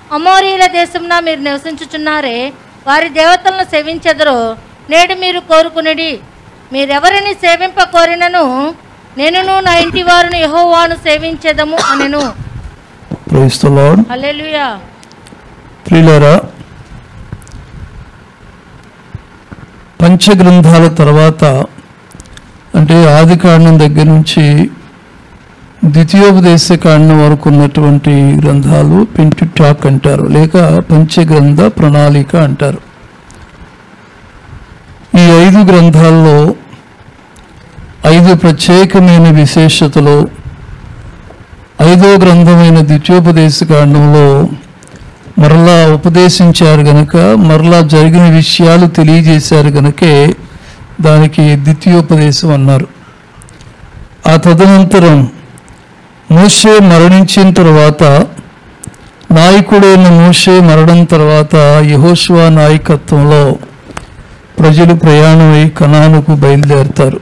అమోరీల దేశంన మీరు నివసించుచున్నారే వారి దేవతలను సేవించెదరో నేడు మీరు కోరుకునిడి మీరెవరిని సేవింప కోరినను నేనును నా ఇంటి వారిని యెహోవాను సేవించెదము అనెను ప్రైస్ ద లార్డ్ హల్లెలూయా ప్రియులారా పంచగ్రంథాల తర్వాత అంటే ఆది కాండం దగ్గర నుంచి ద్వితీయోపదేశ కాండం వరకు ఉన్నటువంటి గ్రంథాలు పెంటుటాక్ అంటారు లేక పంచగ్రంథ ప్రణాళిక అంటారు ఈ ఐదు గ్రంథాల్లో ఐదు ప్రత్యేకమైన విశేషతలు ఐదో గ్రంథమైన ద్వితీయోపదేశ కాండంలో మరలా ఉపదేశించారు గనక మరలా జరిగిన విషయాలు తెలియజేశారు గనకే దానికి ద్వితీయోపదేశం అన్నారు ఆ తదనంతరం మోషే మరణించిన తర్వాత నాయకుడైన మోషే మరణం తర్వాత యహోష్వా నాయకత్వంలో ప్రజలు ప్రయాణమై కనానుకు బయలుదేరుతారు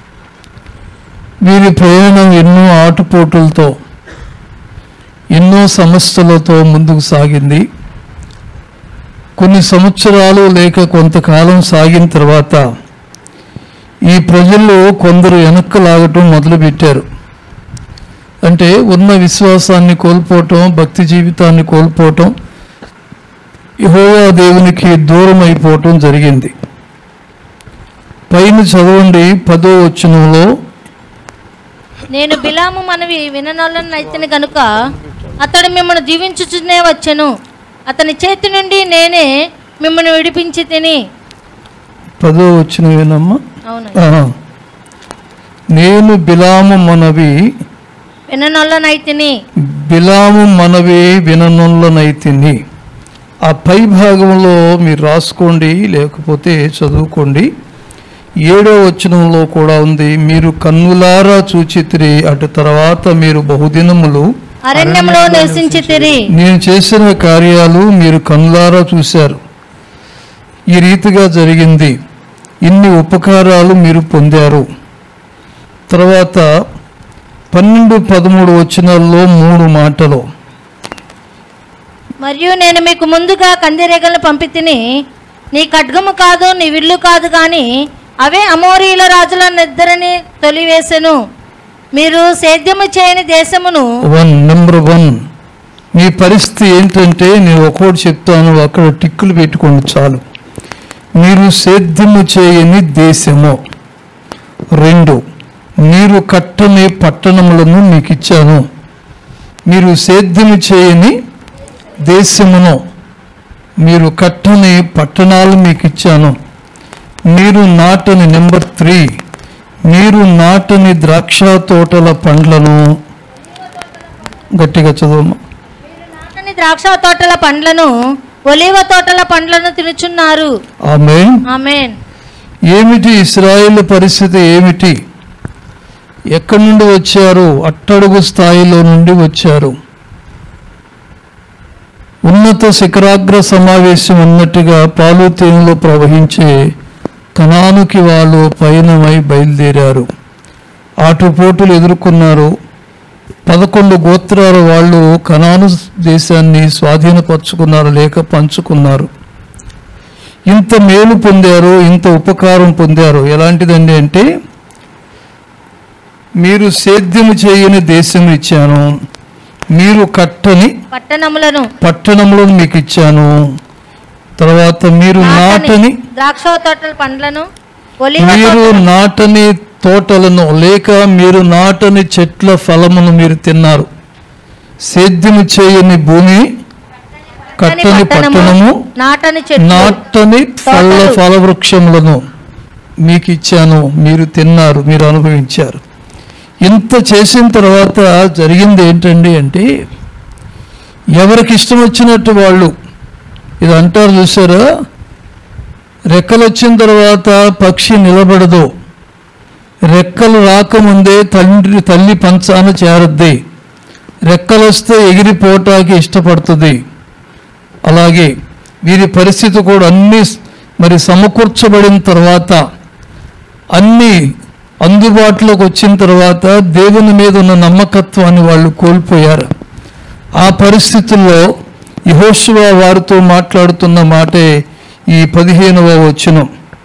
వీరి ప్రయాణం ఎన్నో ఆటుపోటులతో ఎన్నో సమస్యలతో ముందుకు సాగింది కొన్ని సంవత్సరాలు లేక కొంతకాలం సాగిన తర్వాత ఈ ప్రజలు కొందరు వెనక్కు లాగటం మొదలుపెట్టారు అంటే ఉన్న విశ్వాసాన్ని కోల్పోవటం భక్తి జీవితాన్ని కోల్పోవటం యెహోవా దేవునికి దూరం అయిపోవటం జరిగింది పైన చదవండి పదో వచనంలో నేను బిలాము మనవి విననొల్లనైతిని గనుక అతడు మిమ్మల్ని జీవించుచునే వచ్చెను అతని చేతి నుండి నేనే మిమ్మల్ని విడిపించి తిని పదో వచనమేనమ్మా అవును ఆహా. నేను బిలాము మనవి విననొల్లనైతిని బిలాము మనవి విననులనైతిని ఆ పై భాగంలో మీరు రాసుకోండి లేకపోతే చదువుకోండి ఏడో వచనంలో కూడా ఉంది మీరు కన్నులారా చూచితిరి అటు తర్వాత మీరు బహుదినములు అరణ్యంలో నివసించి తిరి నేను చేసిన కార్యాలు మీరు కన్నులారా చూశారు ఈ రీతిగా జరిగింది ఇన్ని ఉపకారాలు మీరు పొందారు తర్వాత పన్నెండు పదమూడు వచనాల్లో మూడు మాటలు మరియు నేను మీకు ముందుగా కందిరేగలను పంపి తిని నీ ఖడ్గము కాదు నీ విల్లు కాదు కానీ అవే అమోరీల రాజుల నిద్రని తొలివేసెను మీరు సేద్యము చేయని దేశమును వన్ నెంబర్ వన్ మీ పరిస్థితి ఏంటంటే నేను ఒకటి చెప్తాను అక్కడ టిక్కులు పెట్టుకోండి చాలు మీరు సేద్యము చేయని దేశము రెండు మీరు కట్టని పట్టణములను మీకు ఇచ్చాను మీరు సేద్యము చేయని దేశమును మీరు కట్టని పట్టణాలు మీకు ఇచ్చాను మీరు నాటని నెంబర్ త్రీ మీరు నాటని ద్రాక్ష తోటల పండ్లను గట్టిగా చదవమ్మా నాటని ద్రాక్ష తోటల పండ్లను ఒలీవ తోటల పండ్లను తినుచున్నారు ఆమె ఆమెన్ ఏమిటి ఇస్రాయేల్ పరిస్థితి ఏమిటి ఎక్కడి నుండి వచ్చారు అట్టడుగు స్థాయిలో నుండి వచ్చారు ఉన్నత శిఖరాగ్ర సమావేశం ఉన్నట్టుగా పాలు తేనెలో ప్రవహించే కణానుకి వాళ్ళు పయనమై బయలుదేరారు ఆటుపోటులు ఎదుర్కొన్నారు పదకొండు గోత్రాల వాళ్ళు కనాను దేశాన్ని స్వాధీనపరుచుకున్నారు లేక పంచుకున్నారు ఇంత మేలు పొందారు ఇంత ఉపకారం పొందారు ఎలాంటిదండి అంటే మీరు సేద్యము చేయని దేశం ఇచ్చాను మీరు కట్టని పట్టణములను పట్టణములను మీకు ఇచ్చాను తర్వాత మీరు నాటని ద్రాక్ష తోటల పండ్లను ఒలీవ మీరు తోటల- నాటని తోటలను లేక మీరు నాటని చెట్ల ఫలమును మీరు తిన్నారు సేద్యము చేయని భూమి కట్టని పట్టణము నాటని చెట్టు నాటని ఫల తోటలు. ఫలవృక్షములను మీకు ఇచ్చాను మీరు తిన్నారు మీరు అనుభవించారు ఇంత చేసిన తర్వాత జరిగింది ఏంటండి అంటే ఎవరికి ఇష్టం వచ్చినట్టు వాళ్ళు ఇది అంటారు చూసారా రెక్కలు వచ్చిన తర్వాత పక్షి నిలబడదు రెక్కలు రాకముందే తండ్రి తల్లి పంచాన చేరద్ది రెక్కలు వస్తే ఎగిరిపోవటానికి ఇష్టపడుతుంది అలాగే వీరి పరిస్థితి కూడా అన్ని మరి సమకూర్చబడిన తర్వాత అన్ని అందుబాటులోకి వచ్చిన తర్వాత దేవుని మీద ఉన్న నమ్మకత్వాన్ని వాళ్ళు కోల్పోయారు ఆ పరిస్థితుల్లో యహోశివ వారితో మాట్లాడుతున్న మాటే ఈ పదిహేనవ వచనం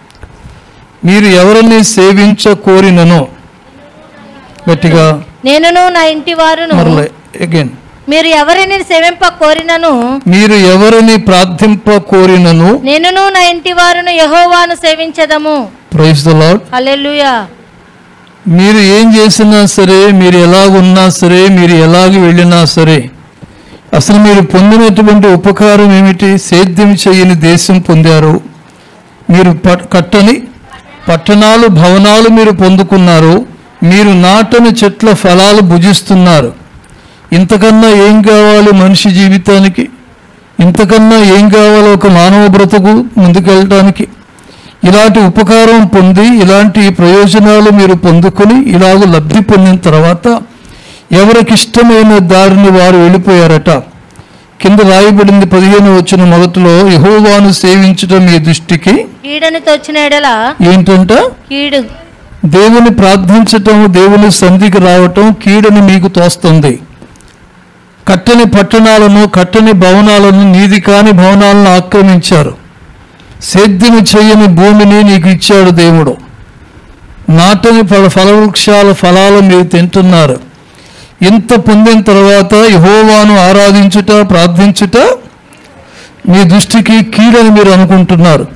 మీరు ఎవరిని సేవించ కోరినను గట్టిగా నేనును నా ఇంటి వారును మరలే అగైన్ మీరు ఎవరిని సేవింప కోరినను మీరు ఎవరిని ప్రార్థింప కోరినను నేనును నా ఇంటి వారును యహోవాను సేవించదము ప్రైజ్ ద లాడ్ హల్లెలూయా మీరు ఏం చేసినా సరే మీరు ఎలాగున్నా సరే మీరు ఎలాగ వెళ్ళినా సరే అసలు మీరు పొందినటువంటి ఉపకారం ఏమిటి సేద్యం చేయని దేశం పొందారు మీరు ప- కట్టని పట్టణాలు భవనాలు మీరు పొందుకున్నారు మీరు నాటని చెట్ల ఫలాలు భుజిస్తున్నారు ఇంతకన్నా ఏం కావాలి మనిషి జీవితానికి ఇంతకన్నా ఏం కావాలి ఒక మానవ బ్రతుకు ముందుకెళ్ళటానికి ఇలాంటి ఉపకారం పొంది ఇలాంటి ప్రయోజనాలు మీరు పొందుకొని ఇలాగ లబ్ధి పొందిన తర్వాత ఎవరికి ఇష్టమైన దారిని వారు వెళ్ళిపోయారట కింద రాయబడింది పదిహేను వచ్చిన మొదట్లో యహోవాను సేవించడం మీ దృష్టికి కీడని తోచిన ఎడల ఏంటంట కీడు దేవుని ప్రార్థించటం దేవుని సంధికి రావటం కీడని మీకు తోస్తుంది కట్టని పట్టణాలను కట్టని భవనాలను నీది కాని భవనాలను ఆక్రమించారు సేద్యము చేయని భూమిని నీకు ఇచ్చాడు దేవుడు నాటని ఫల ఫలవృక్షాల ఫలాలు మీరు తింటున్నారు ఇంత పొందిన తర్వాత యహోవాను ఆరాధించుట ప్రార్థించుట మీ దృష్టికి కీడని మీరు అనుకుంటున్నారు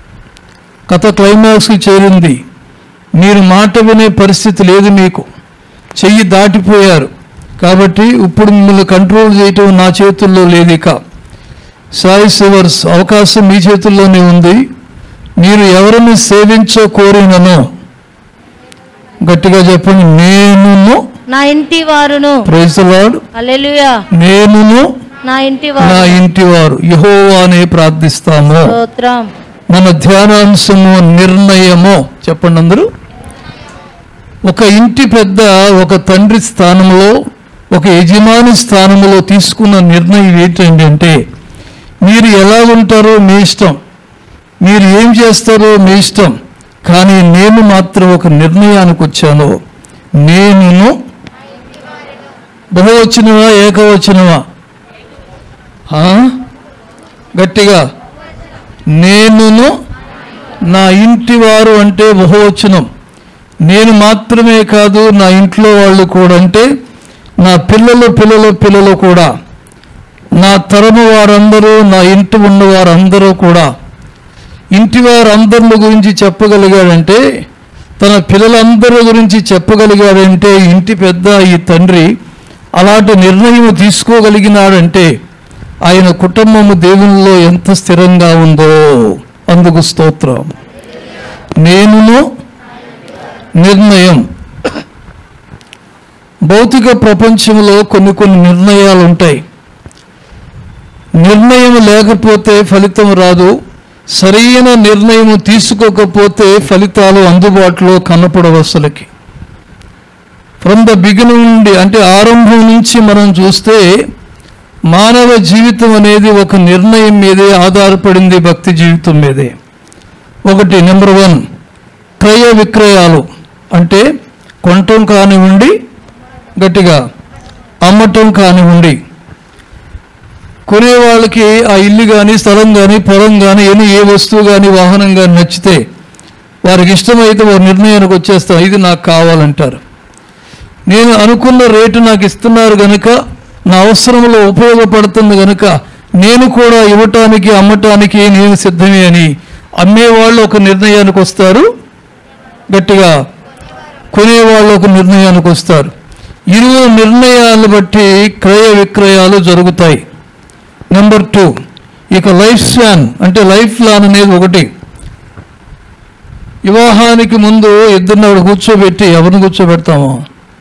కథ క్లైమాక్స్కి చేరింది మీరు మాట వినే పరిస్థితి లేదు మీకు చెయ్యి దాటిపోయారు కాబట్టి ఇప్పుడు మిమ్మల్ని కంట్రోల్ చేయటం నా చేతుల్లో లేదు ఇక సాయి సివర్స్ అవకాశం మీ చేతుల్లోనే ఉంది మీరు ఎవరిని సేవించో కోరినను గట్టిగా చెప్పండి నేనును నా ఇంటి వారును ప్రైజ్ లార్డ్ హల్లెలూయా నేనును నా ఇంటి నా వారు ఇంటి వారు యహోవానే ప్రార్థిస్తాము స్తోత్రం మన ధ్యానాంశము నిర్ణయము చెప్పండి అందరూ ఒక ఇంటి పెద్ద ఒక తండ్రి స్థానంలో ఒక యజమాని స్థానంలో తీసుకున్న నిర్ణయం ఏంటంటే మీరు ఎలా ఉంటారో మీ ఇష్టం మీరు ఏం చేస్తారో మీ ఇష్టం కానీ నేను మాత్రం ఒక నిర్ణయానికి వచ్చాను నేనును బహువచనమా ఏకవచనమా ఆ? గట్టిగా నేనును నా ఇంటి వారు అంటే బహువచనం నేను మాత్రమే కాదు నా ఇంట్లో వాళ్ళు కూడా అంటే నా పిల్లలు పిల్లలు పిల్లలు కూడా నా తరము వారందరూ నా ఇంటి ఉన్న వారందరూ కూడా ఇంటి వారందరి గురించి చెప్పగలిగాడంటే తన పిల్లలందరి గురించి చెప్పగలిగాడంటే ఇంటి పెద్ద ఈ తండ్రి అలాంటి నిర్ణయం తీసుకోగలిగినాడంటే ఆయన కుటుంబము దేవునిలో ఎంత స్థిరంగా ఉందో అందుకు స్తోత్రం నేనును నిర్ణయం భౌతిక ప్రపంచంలో కొన్ని కొన్ని నిర్ణయాలు ఉంటాయి నిర్ణయం లేకపోతే ఫలితం రాదు సరైన నిర్ణయం తీసుకోకపోతే ఫలితాలు అందుబాటులో కనపడవు అసలుకి ఫ్రమ్ ద బిగినింగ్ నుండి అంటే ఆరంభం నుంచి మనం చూస్తే మానవ జీవితం అనేది ఒక నిర్ణయం మీదే ఆధారపడింది భక్తి జీవితం మీదే ఒకటి నెంబర్ వన్ క్రయ విక్రయాలు అంటే కొనటం కానివ్వండి గట్టిగా అమ్మటం కానివ్వండి కొనే వాళ్ళకి ఆ ఇల్లు కానీ స్థలం కానీ పొలం కానీ ఎన్ని ఏ వస్తువు కానీ వాహనం కానీ నచ్చితే వారికి ఇష్టమైతే వారు నిర్ణయానికి వచ్చేస్తాం ఇది నాకు కావాలంటారు నేను అనుకున్న రేటు నాకు ఇస్తున్నారు గనుక నా అవసరంలో ఉపయోగపడుతుంది గనుక నేను కూడా ఇవ్వటానికి అమ్మటానికి నేను సిద్ధమే అని అమ్మేవాళ్ళు ఒక నిర్ణయానికి వస్తారు గట్టిగా కొనేవాళ్ళు ఒక నిర్ణయానికి వస్తారు ఇరు నిర్ణయాలు బట్టి క్రయ విక్రయాలు జరుగుతాయి నెంబర్ టూ ఇక లైఫ్ స్పాన్ అంటే లైఫ్ ప్లాన్ అనేది ఒకటి వివాహానికి ముందు ఇద్దరిని ఆవిడ కూర్చోబెట్టి ఎవరిని కూర్చోబెడతామో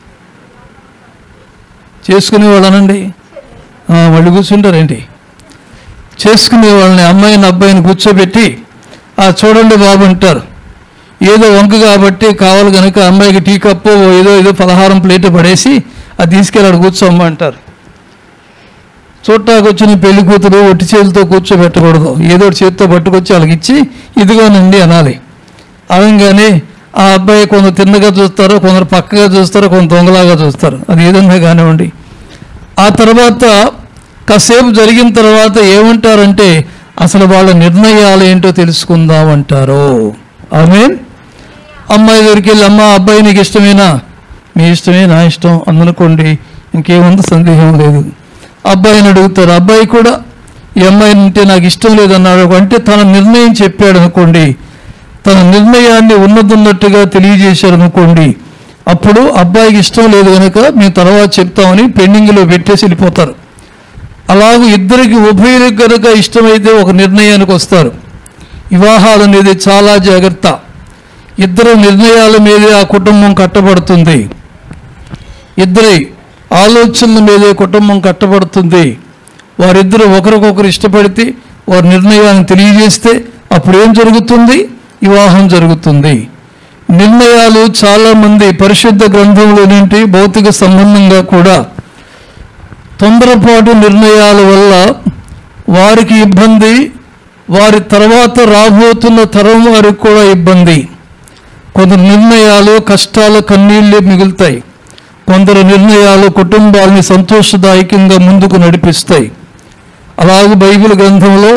చేసుకునే వాళ్ళనండి ఆ, వాళ్ళు కూర్చుంటారేంటి చేసుకునే వాళ్ళని అమ్మాయిని అబ్బాయిని కూర్చోబెట్టి ఆ చూడండి బాబు అంటారు ఏదో వంక కాబట్టి కావాలి కనుక అమ్మాయికి టీ కప్పు ఏదో ఏదో పలహారం ప్లేట్ పడేసి అది తీసుకెళ్ళాడు కూర్చోమ్మ అంటారు చూడటానికి వచ్చిన పెళ్లి కూతురు ఒట్టి చేతితో కూర్చోబెట్టకూడదు ఏదో ఒకటి చేతితో పట్టుకొచ్చి వాళ్ళకి ఇచ్చి ఇదిగోనండి అనాలి అనగానే ఆ అబ్బాయి కొందరు తిన్నగా చూస్తారు కొందరు పక్కగా చూస్తారు కొందరు దొంగలాగా చూస్తారు అది ఏదన్నా కానివ్వండి ఆ తర్వాత కాసేపు జరిగిన తర్వాత ఏమంటారంటే అసలు వాళ్ళ నిర్ణయాలు ఏంటో తెలుసుకుందాం అంటారు ఆమె అమ్మాయి దగ్గరికి వెళ్ళి అమ్మ అబ్బాయి నీకు ఇష్టమేనా మీ ఇష్టమే నా ఇష్టం అందనుకోండి ఇంకేముంది సందేహం లేదు అబ్బాయిని అడుగుతారు అబ్బాయి కూడా ఈ అమ్మాయిని అంటే నాకు ఇష్టం లేదన్నాడు అంటే తన నిర్ణయం చెప్పాడు అనుకోండి తన నిర్ణయాన్ని ఉన్నదున్నట్టుగా తెలియజేశాడు అనుకోండి అప్పుడు అబ్బాయికి ఇష్టం లేదు కనుక మేము తర్వాత చెప్తామని పెండింగ్లో పెట్టేసి వెళ్ళిపోతారు అలాగే ఇద్దరికి ఉభయులకు కనుక ఇష్టమైతే ఒక నిర్ణయానికి వస్తారు వివాహాలు అనేది చాలా జాగ్రత్త ఇద్దరు నిర్ణయాల మీదే ఆ కుటుంబం కట్టబడుతుంది ఇద్దరి ఆలోచనల మీదే కుటుంబం కట్టబడుతుంది వారిద్దరూ ఒకరికొకరు ఇష్టపడితే వారి నిర్ణయాన్ని తెలియజేస్తే అప్పుడు ఏం జరుగుతుంది వివాహం జరుగుతుంది నిర్ణయాలు చాలామంది పరిశుద్ధ గ్రంథంలోనేంటి భౌతిక సంబంధంగా కూడా తొందరపాటు నిర్ణయాల వల్ల వారికి ఇబ్బంది వారి తర్వాత రాబోతున్న తరం వారికి కూడా ఇబ్బంది కొందరు నిర్ణయాలు కష్టాలు కన్నీళ్ళే మిగులుతాయి కొందరు నిర్ణయాలు కుటుంబాలని సంతోషదాయకంగా ముందుకు నడిపిస్తాయి అలాగే బైబిల్ గ్రంథంలో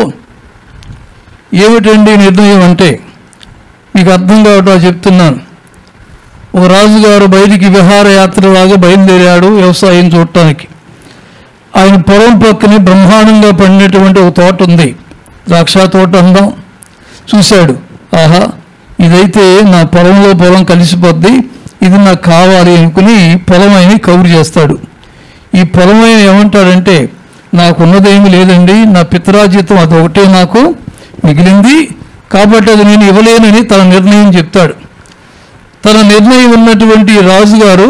ఏమిటండి నిర్ణయం అంటే మీకు అర్థం కావటం చెప్తున్నాను ఒక రాజుగారు బయటికి విహారయాత్రలాగా బయలుదేరాడు వ్యవసాయం చూడటానికి ఆయన పొలం పక్కనే బ్రహ్మాండంగా పండినటువంటి ఒక తోట ఉంది ద్రాక్ష తోట అందం చూశాడు ఆహా ఇదైతే నా పొలంలో పొలం కలిసిపోద్ది ఇది నాకు కావాలి అనుకుని పొలమైన కౌరు చేస్తాడు ఈ పొలమైన ఏమంటాడంటే నాకు ఉన్నదేమీ లేదండి నా పితరాజితం అదొకటే నాకు మిగిలింది కాబట్టి అది నేను ఇవ్వలేనని తన నిర్ణయం చెప్తాడు తన నిర్ణయం ఉన్నటువంటి రాజుగారు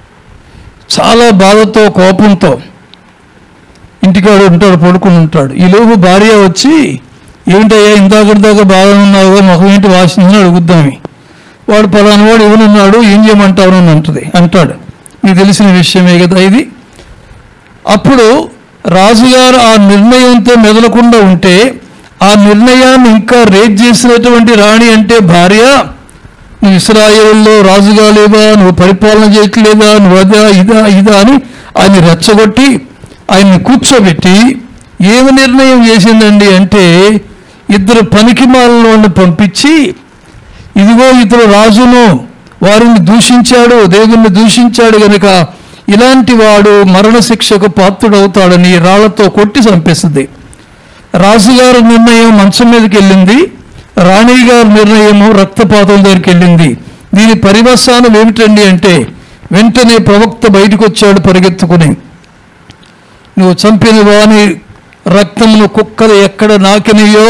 చాలా బాధతో కోపంతో ఇంటికాడు ఉంటాడు పడుకుని ఉంటాడు ఈలోపు భార్య వచ్చి ఏమిటయ్యా ఇందాకటి దాకా బాగా ఉన్నావుగా మొహం ఏంటి వాసిందని అడుగుద్దామి వాడు పలానా వాడు ఇవ్వనున్నాడు ఏం చేయమంటావు అని అంటది అంటాడు మీకు తెలిసిన విషయమే కదా ఇది అప్పుడు రాజుగారు ఆ నిర్ణయంతో మెదలకుండా ఉంటే ఆ నిర్ణయాన్ని ఇంకా రేట్ చేసినటువంటి రాణి అంటే భార్య నువ్వు ఇస్రాయేల్లో రాజుగా లేవా నువ్వు పరిపాలన చేయట్లేదా నువ్వు అదా ఇదా ఇదా అని ఆయన రెచ్చగొట్టి ఆయన్ని కూర్చోబెట్టి ఏమి నిర్ణయం చేసిందండి అంటే ఇద్దరు పనికి మాలను పంపించి ఇదిగో ఇతడు రాజును వారిని దూషించాడు దేవుణ్ణి దూషించాడు గనుక ఇలాంటి వాడు మరణశిక్షకు పాత్రుడవుతాడని రాళ్లతో కొట్టి చంపేస్తుంది రాజుగారి నిర్ణయం మంచం మీదకి వెళ్ళింది రాణిగారి నిర్ణయము రక్తపాతం దగ్గరికి వెళ్ళింది దీని పరివసానం ఏమిటండి అంటే వెంటనే ప్రవక్త బయటకు వచ్చాడు పరిగెత్తుకుని నువ్వు చంపిన వాని రక్తమును కుక్కలు ఎక్కడ నాకినయో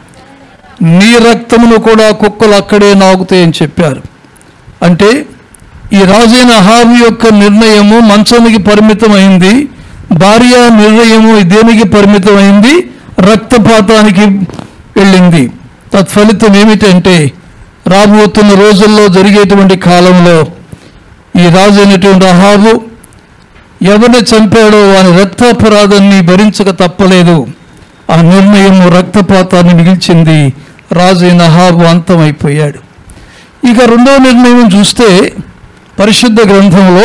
నీ రక్తమును కూడా కుక్కలు అక్కడే నాకుతాయని చెప్పారు అంటే ఈ రాజైన అహాబు యొక్క నిర్ణయము మంచానికి పరిమితమైంది భార్య నిర్ణయము దేనికి పరిమితమైంది రక్తపాతానికి వెళ్ళింది తత్ఫలితం ఏమిటంటే రాబోతున్న రోజుల్లో జరిగేటువంటి కాలంలో ఈ రాజు అయినటువంటి అహాబు ఎవరిని చంపాడో వాని రక్తాపరాధాన్ని భరించక తప్పలేదు ఆ నిర్ణయము రక్తపాతాన్ని మిగిల్చింది రాజు అయిన అహాబు అంతమైపోయాడు ఇక రెండో నిర్ణయం చూస్తే పరిశుద్ధ గ్రంథంలో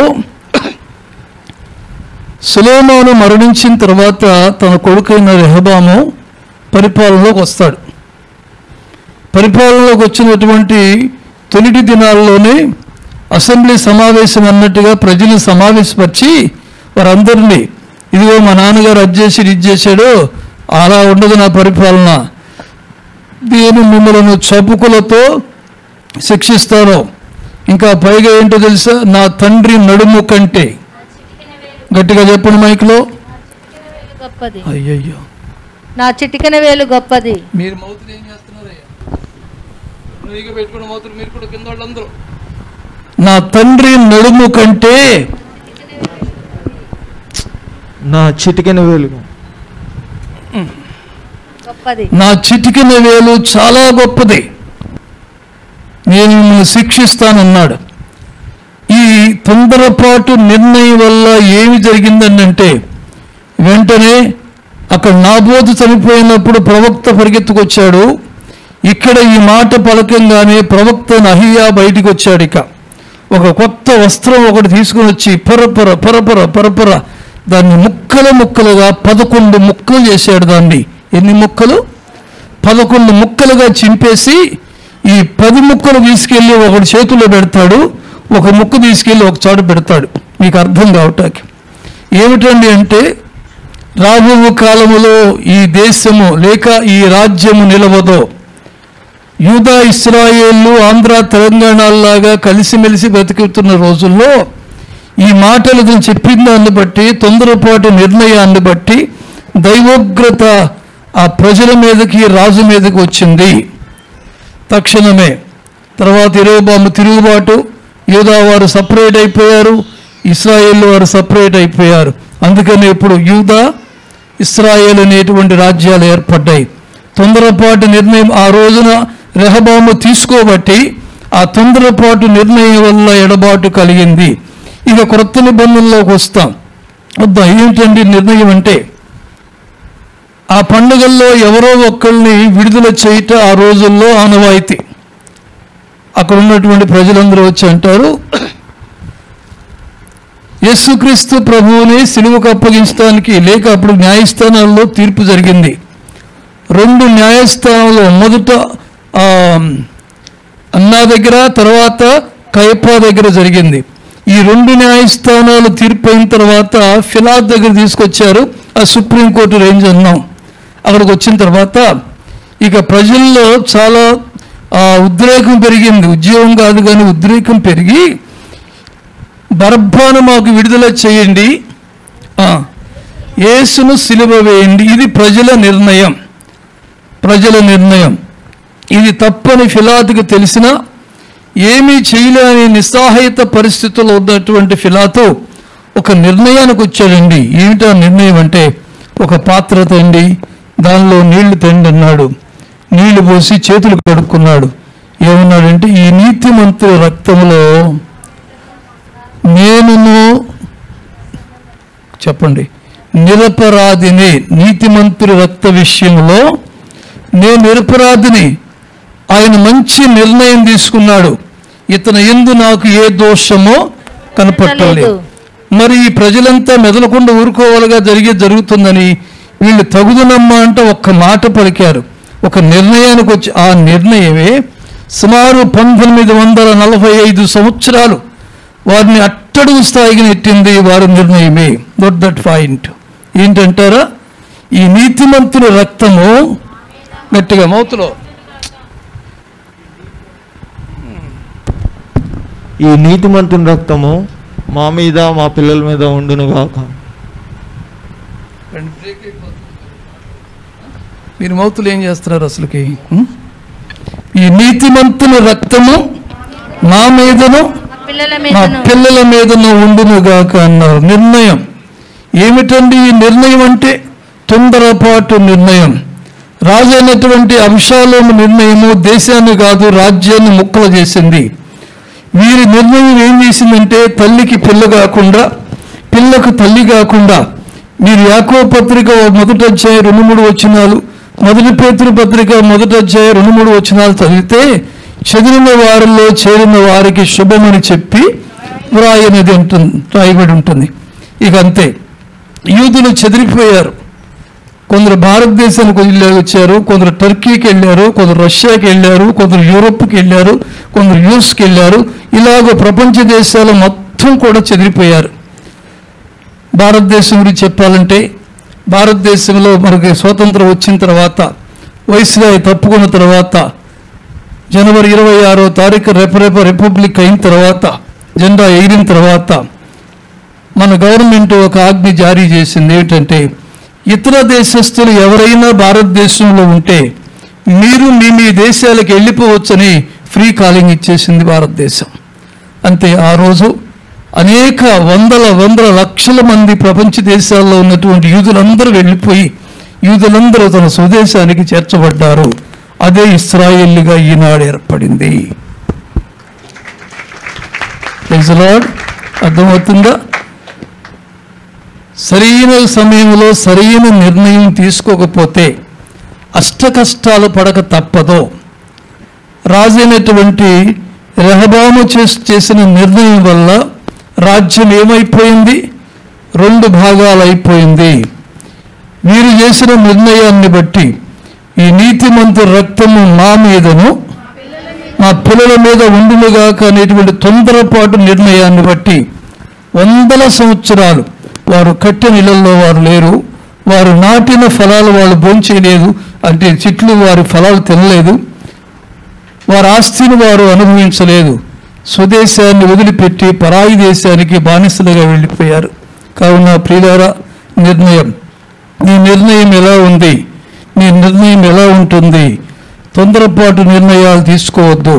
సులోమాను మరణించిన తర్వాత తన కొడుకైన రెహబాము పరిపాలనలోకి వస్తాడు పరిపాలనలోకి వచ్చినటువంటి తొలిటి దినాల్లోనే అసెంబ్లీ సమావేశం అన్నట్టుగా ప్రజలు సమావేశపరిచి వారందరినీ ఇదిగో మా నాన్నగారు అది చేసాడు ఇది చేశాడు అలా ఉండదు నా పరిపాలన నేను మిమ్మల్ని చపుకులతో శిక్షిస్తాను ఇంకా పైగా ఏంటో తెలుసా నా తండ్రి నడుము కంటే గట్టిగా చెప్పండి మైక్లో గొప్పది అయ్యయ్యో నా చిటికెన వేలు గొప్పది మీరు మౌతులు ఏం చేస్తున్నారయ్యా నువ్వు పెట్టుకున్న మౌతులు మీరు కూడా కింద వాళ్ళందరూ నా తండ్రి నడుము కంటే నా చిటికెన వెలుగు గొప్పది నా చిటికిన వేలు చాలా గొప్పది నేను మిమ్మల్ని శిక్షిస్తానన్నాడు ఈ తొందరపాటు నిర్ణయం వల్ల ఏమి జరిగిందనంటే వెంటనే అక్కడ నాబోతు చనిపోయినప్పుడు ప్రవక్త పరిగెత్తుకొచ్చాడు ఇక్కడ ఈ మాట పలకంగానే ప్రవక్త నహియా బయటికి వచ్చాడు ఇక ఒక కొత్త వస్త్రం ఒకటి తీసుకుని వచ్చి పరపర పరపర పరపర దాన్ని ముక్కలు ముక్కలుగా పదకొండు ముక్కలు చేశాడు దాన్ని ఎన్ని ముక్కలు పదకొండు ముక్కలుగా చింపేసి ఈ పది ముక్కలు తీసుకెళ్ళి ఒకటి చేతిలో పెడతాడు ఒక ముక్క తీసుకెళ్ళి ఒక చోట పెడతాడు మీకు అర్థం కావటానికి ఏమిటండి అంటే రాబోవు కాలములో ఈ దేశము లేక ఈ రాజ్యము నిలవదో యూదా ఇస్రాయేళ్ళు ఆంధ్ర తెలంగాణలాగా కలిసిమెలిసి బతుకుతున్న రోజుల్లో ఈ మాటలు నేను చెప్పిన దాన్ని బట్టి తొందరపాటు నిర్ణయాన్ని బట్టి దైవోగ్రత ఆ ప్రజల మీదకి రాజు మీదకి వచ్చింది తక్షణమే తర్వాత ఇరోబాము తిరుగుబాటు యూదా వారు సపరేట్ అయిపోయారు ఇస్రాయేల్ వారు సపరేట్ అయిపోయారు అందుకని ఇప్పుడు యూదా ఇస్రాయేల్ అనేటువంటి రాజ్యాలు ఏర్పడ్డాయి తొందరపాటు నిర్ణయం ఆ రోజున రెహబాము తీసుకోబట్టి ఆ తొందరపాటు నిర్ణయం వల్ల ఎడబాటు కలిగింది ఇక క్రొత్త నిబంధనలోకి వస్తాం వద్దా ఏంటండి నిర్ణయం అంటే ఆ పండుగల్లో ఎవరో ఒక్కరిని విడుదల చేయట ఆ రోజుల్లో ఆనవాయితీ అక్కడ ఉన్నటువంటి ప్రజలందరూ వచ్చి అంటారు యేసుక్రీస్తు ప్రభువుని సిలువకు అప్పగించడానికి లేక అప్పుడు న్యాయస్థానాల్లో తీర్పు జరిగింది రెండు న్యాయస్థానంలో మొదట ఆ, అన్నా దగ్గర తర్వాత కయపా దగ్గర జరిగింది ఈ రెండు న్యాయస్థానాలు తీర్పు అయిన తర్వాత ఫిలాద్ దగ్గర తీసుకొచ్చారు ఆ సుప్రీంకోర్టు రేంజ్ అన్నాం అక్కడికి వచ్చిన తర్వాత ఇక ప్రజల్లో చాలా ఆ, ఉద్రేకం పెరిగింది ఉద్యోగం కాదు కానీ ఉద్రేకం పెరిగి బర్భాను మాకు విడుదల చేయండి ఆ, యేసును సిలువ వేయండి ఇది ప్రజల నిర్ణయం ప్రజల నిర్ణయం ఇది తప్పని ఫిలాతుకు తెలిసినా ఏమీ చేయలేని నిస్సహాయత పరిస్థితుల్లో ఉన్నటువంటి ఫిలాతు ఒక నిర్ణయానికి వచ్చాడండి ఏమిటా నిర్ణయం అంటే ఒక పాత్ర తండి దానిలో నీళ్లు తండి అన్నాడు నీళ్లు పోసి చేతులు కడుక్కున్నాడు ఏమన్నాడంటే ఈ నీతిమంతుల రక్తంలో నేనును చెప్పండి నిరపరాధిని నీతిమంతుడి రక్త విషయంలో నేను నిరపరాధిని ఆయన మంచి నిర్ణయం తీసుకున్నాడు ఇతను ఎందు నాకు ఏ దోషమో కనపట్టలేదు మరి ఈ ప్రజలంతా మెదలకుండా ఊరుకోవాలిగా జరిగే జరుగుతుందని వీళ్ళు తగుదనమ్మా అంటే ఒక్క మాట పలికారు ఒక నిర్ణయానికి వచ్చి ఆ నిర్ణయమే సుమారు పంతొమ్మిది వందల నలభై ఐదు సంవత్సరాలు వారిని అట్టడుగు స్థాయికి నెట్టింది వారి నిర్ణయమే దొట్ దట్ పాయింట్ ఏంటంటారా ఈ నీతిమంతుల రక్తము గట్టిగా మౌతులో ఈ నీతిమంతుని రక్తము మా మీద మా పిల్లల మీద ఉండును గాక మీరు మౌతులు ఏం చేస్తున్నారు అసలుకి ఉం? ఈ నీతిమంతుల రక్తము నా మీదను మా పిల్లల నా మీదను పిల్లల మీదను ఉండునుగాక అన్నారు నిర్ణయం ఏమిటండి ఈ నిర్ణయం అంటే తొందరపాటు నిర్ణయం రాజైనటువంటి అంశాలను నిర్ణయము దేశాన్ని కాదు రాజ్యాన్ని ముక్కలు చేసింది వీరి నిర్ణయం ఏం చేసిందంటే తల్లికి పిల్ల కాకుండా పిల్లకు తల్లి కాకుండా మీరు యాకో పత్రిక మొదటి అధ్యాయ రెండు మూడు వచనాలు మొదటి పేతురు పత్రిక మొదటి అధ్యాయ రెండు మూడు వచనాలు చదివితే చెదిరిన వారిలో చేరిన వారికి శుభమని చెప్పి వ్రాయనిది ఉంటుంది రాయబడి ఉంటుంది ఇక అంతే యూదులు చెదిరిపోయారు కొందరు భారతదేశానికి వెళ్ళి వచ్చారు కొందరు టర్కీకి వెళ్ళారు కొందరు రష్యాకి వెళ్ళారు కొందరు యూరోప్కి వెళ్ళారు కొందరు యూఎస్కి వెళ్ళారు ఇలాగ ప్రపంచ దేశాలు మొత్తం కూడా చెదిరిపోయారు భారతదేశం గురించి చెప్పాలంటే భారతదేశంలో మనకి స్వాతంత్రం వచ్చిన తర్వాత వైస్రాయ్ తప్పుకున్న తర్వాత జనవరి ఇరవై ఆరో తారీఖు రేపరేప రిపబ్లిక్ అయిన తర్వాత జెండా ఎగిరిన తర్వాత మన గవర్నమెంట్ ఒక ఆజ్ఞ జారీ చేసింది ఏమిటంటే ఇతర దేశస్తులు ఎవరైనా భారతదేశంలో ఉంటే మీరు మీ మీ దేశాలకు వెళ్ళిపోవచ్చని ఫ్రీ కాలింగ్ ఇచ్చేసింది భారతదేశం అంతే ఆ రోజు అనేక వందల వందల లక్షల మంది ప్రపంచ దేశాల్లో ఉన్నటువంటి యూదులందరూ వెళ్ళిపోయి యూదులందరూ తన స్వదేశానికి చేర్చబడ్డారు అదే ఇస్రాయేల్గా ఈనాడు ఏర్పడింది Praise the Lord. అర్థమవుతుందా సరైన సమయంలో సరైన నిర్ణయం తీసుకోకపోతే అష్ట కష్టాలు పడక తప్పదో రాజైనటువంటి రెహబాము చేస్- చేసిన నిర్ణయం వల్ల రాజ్యం ఏమైపోయింది రెండు భాగాలు అయిపోయింది వీరు చేసిన నిర్ణయాన్ని బట్టి ఈ నీతిమంతు రక్తము మా మీదను మా పిల్లల మీద ఉండునుగాక అనేటువంటి తొందరపాటు నిర్ణయాన్ని బట్టి వందల సంవత్సరాలు వారు కట్టిన ఇళ్లలో వారు లేరు వారు నాటిన ఫలాలు వాళ్ళు భోంచేయలేదు అంటే చెట్లు వారి ఫలాలు తినలేదు వారి ఆస్తిని వారు అనుభవించలేదు స్వదేశాన్ని వదిలిపెట్టి పరాయి దేశానికి బానిసలుగా వెళ్ళిపోయారు కావున ప్రియులారా నిర్ణయం నీ నిర్ణయం ఎలా ఉంది నీ నిర్ణయం ఎలా ఉంటుంది తొందరపాటు నిర్ణయాలు తీసుకోవద్దు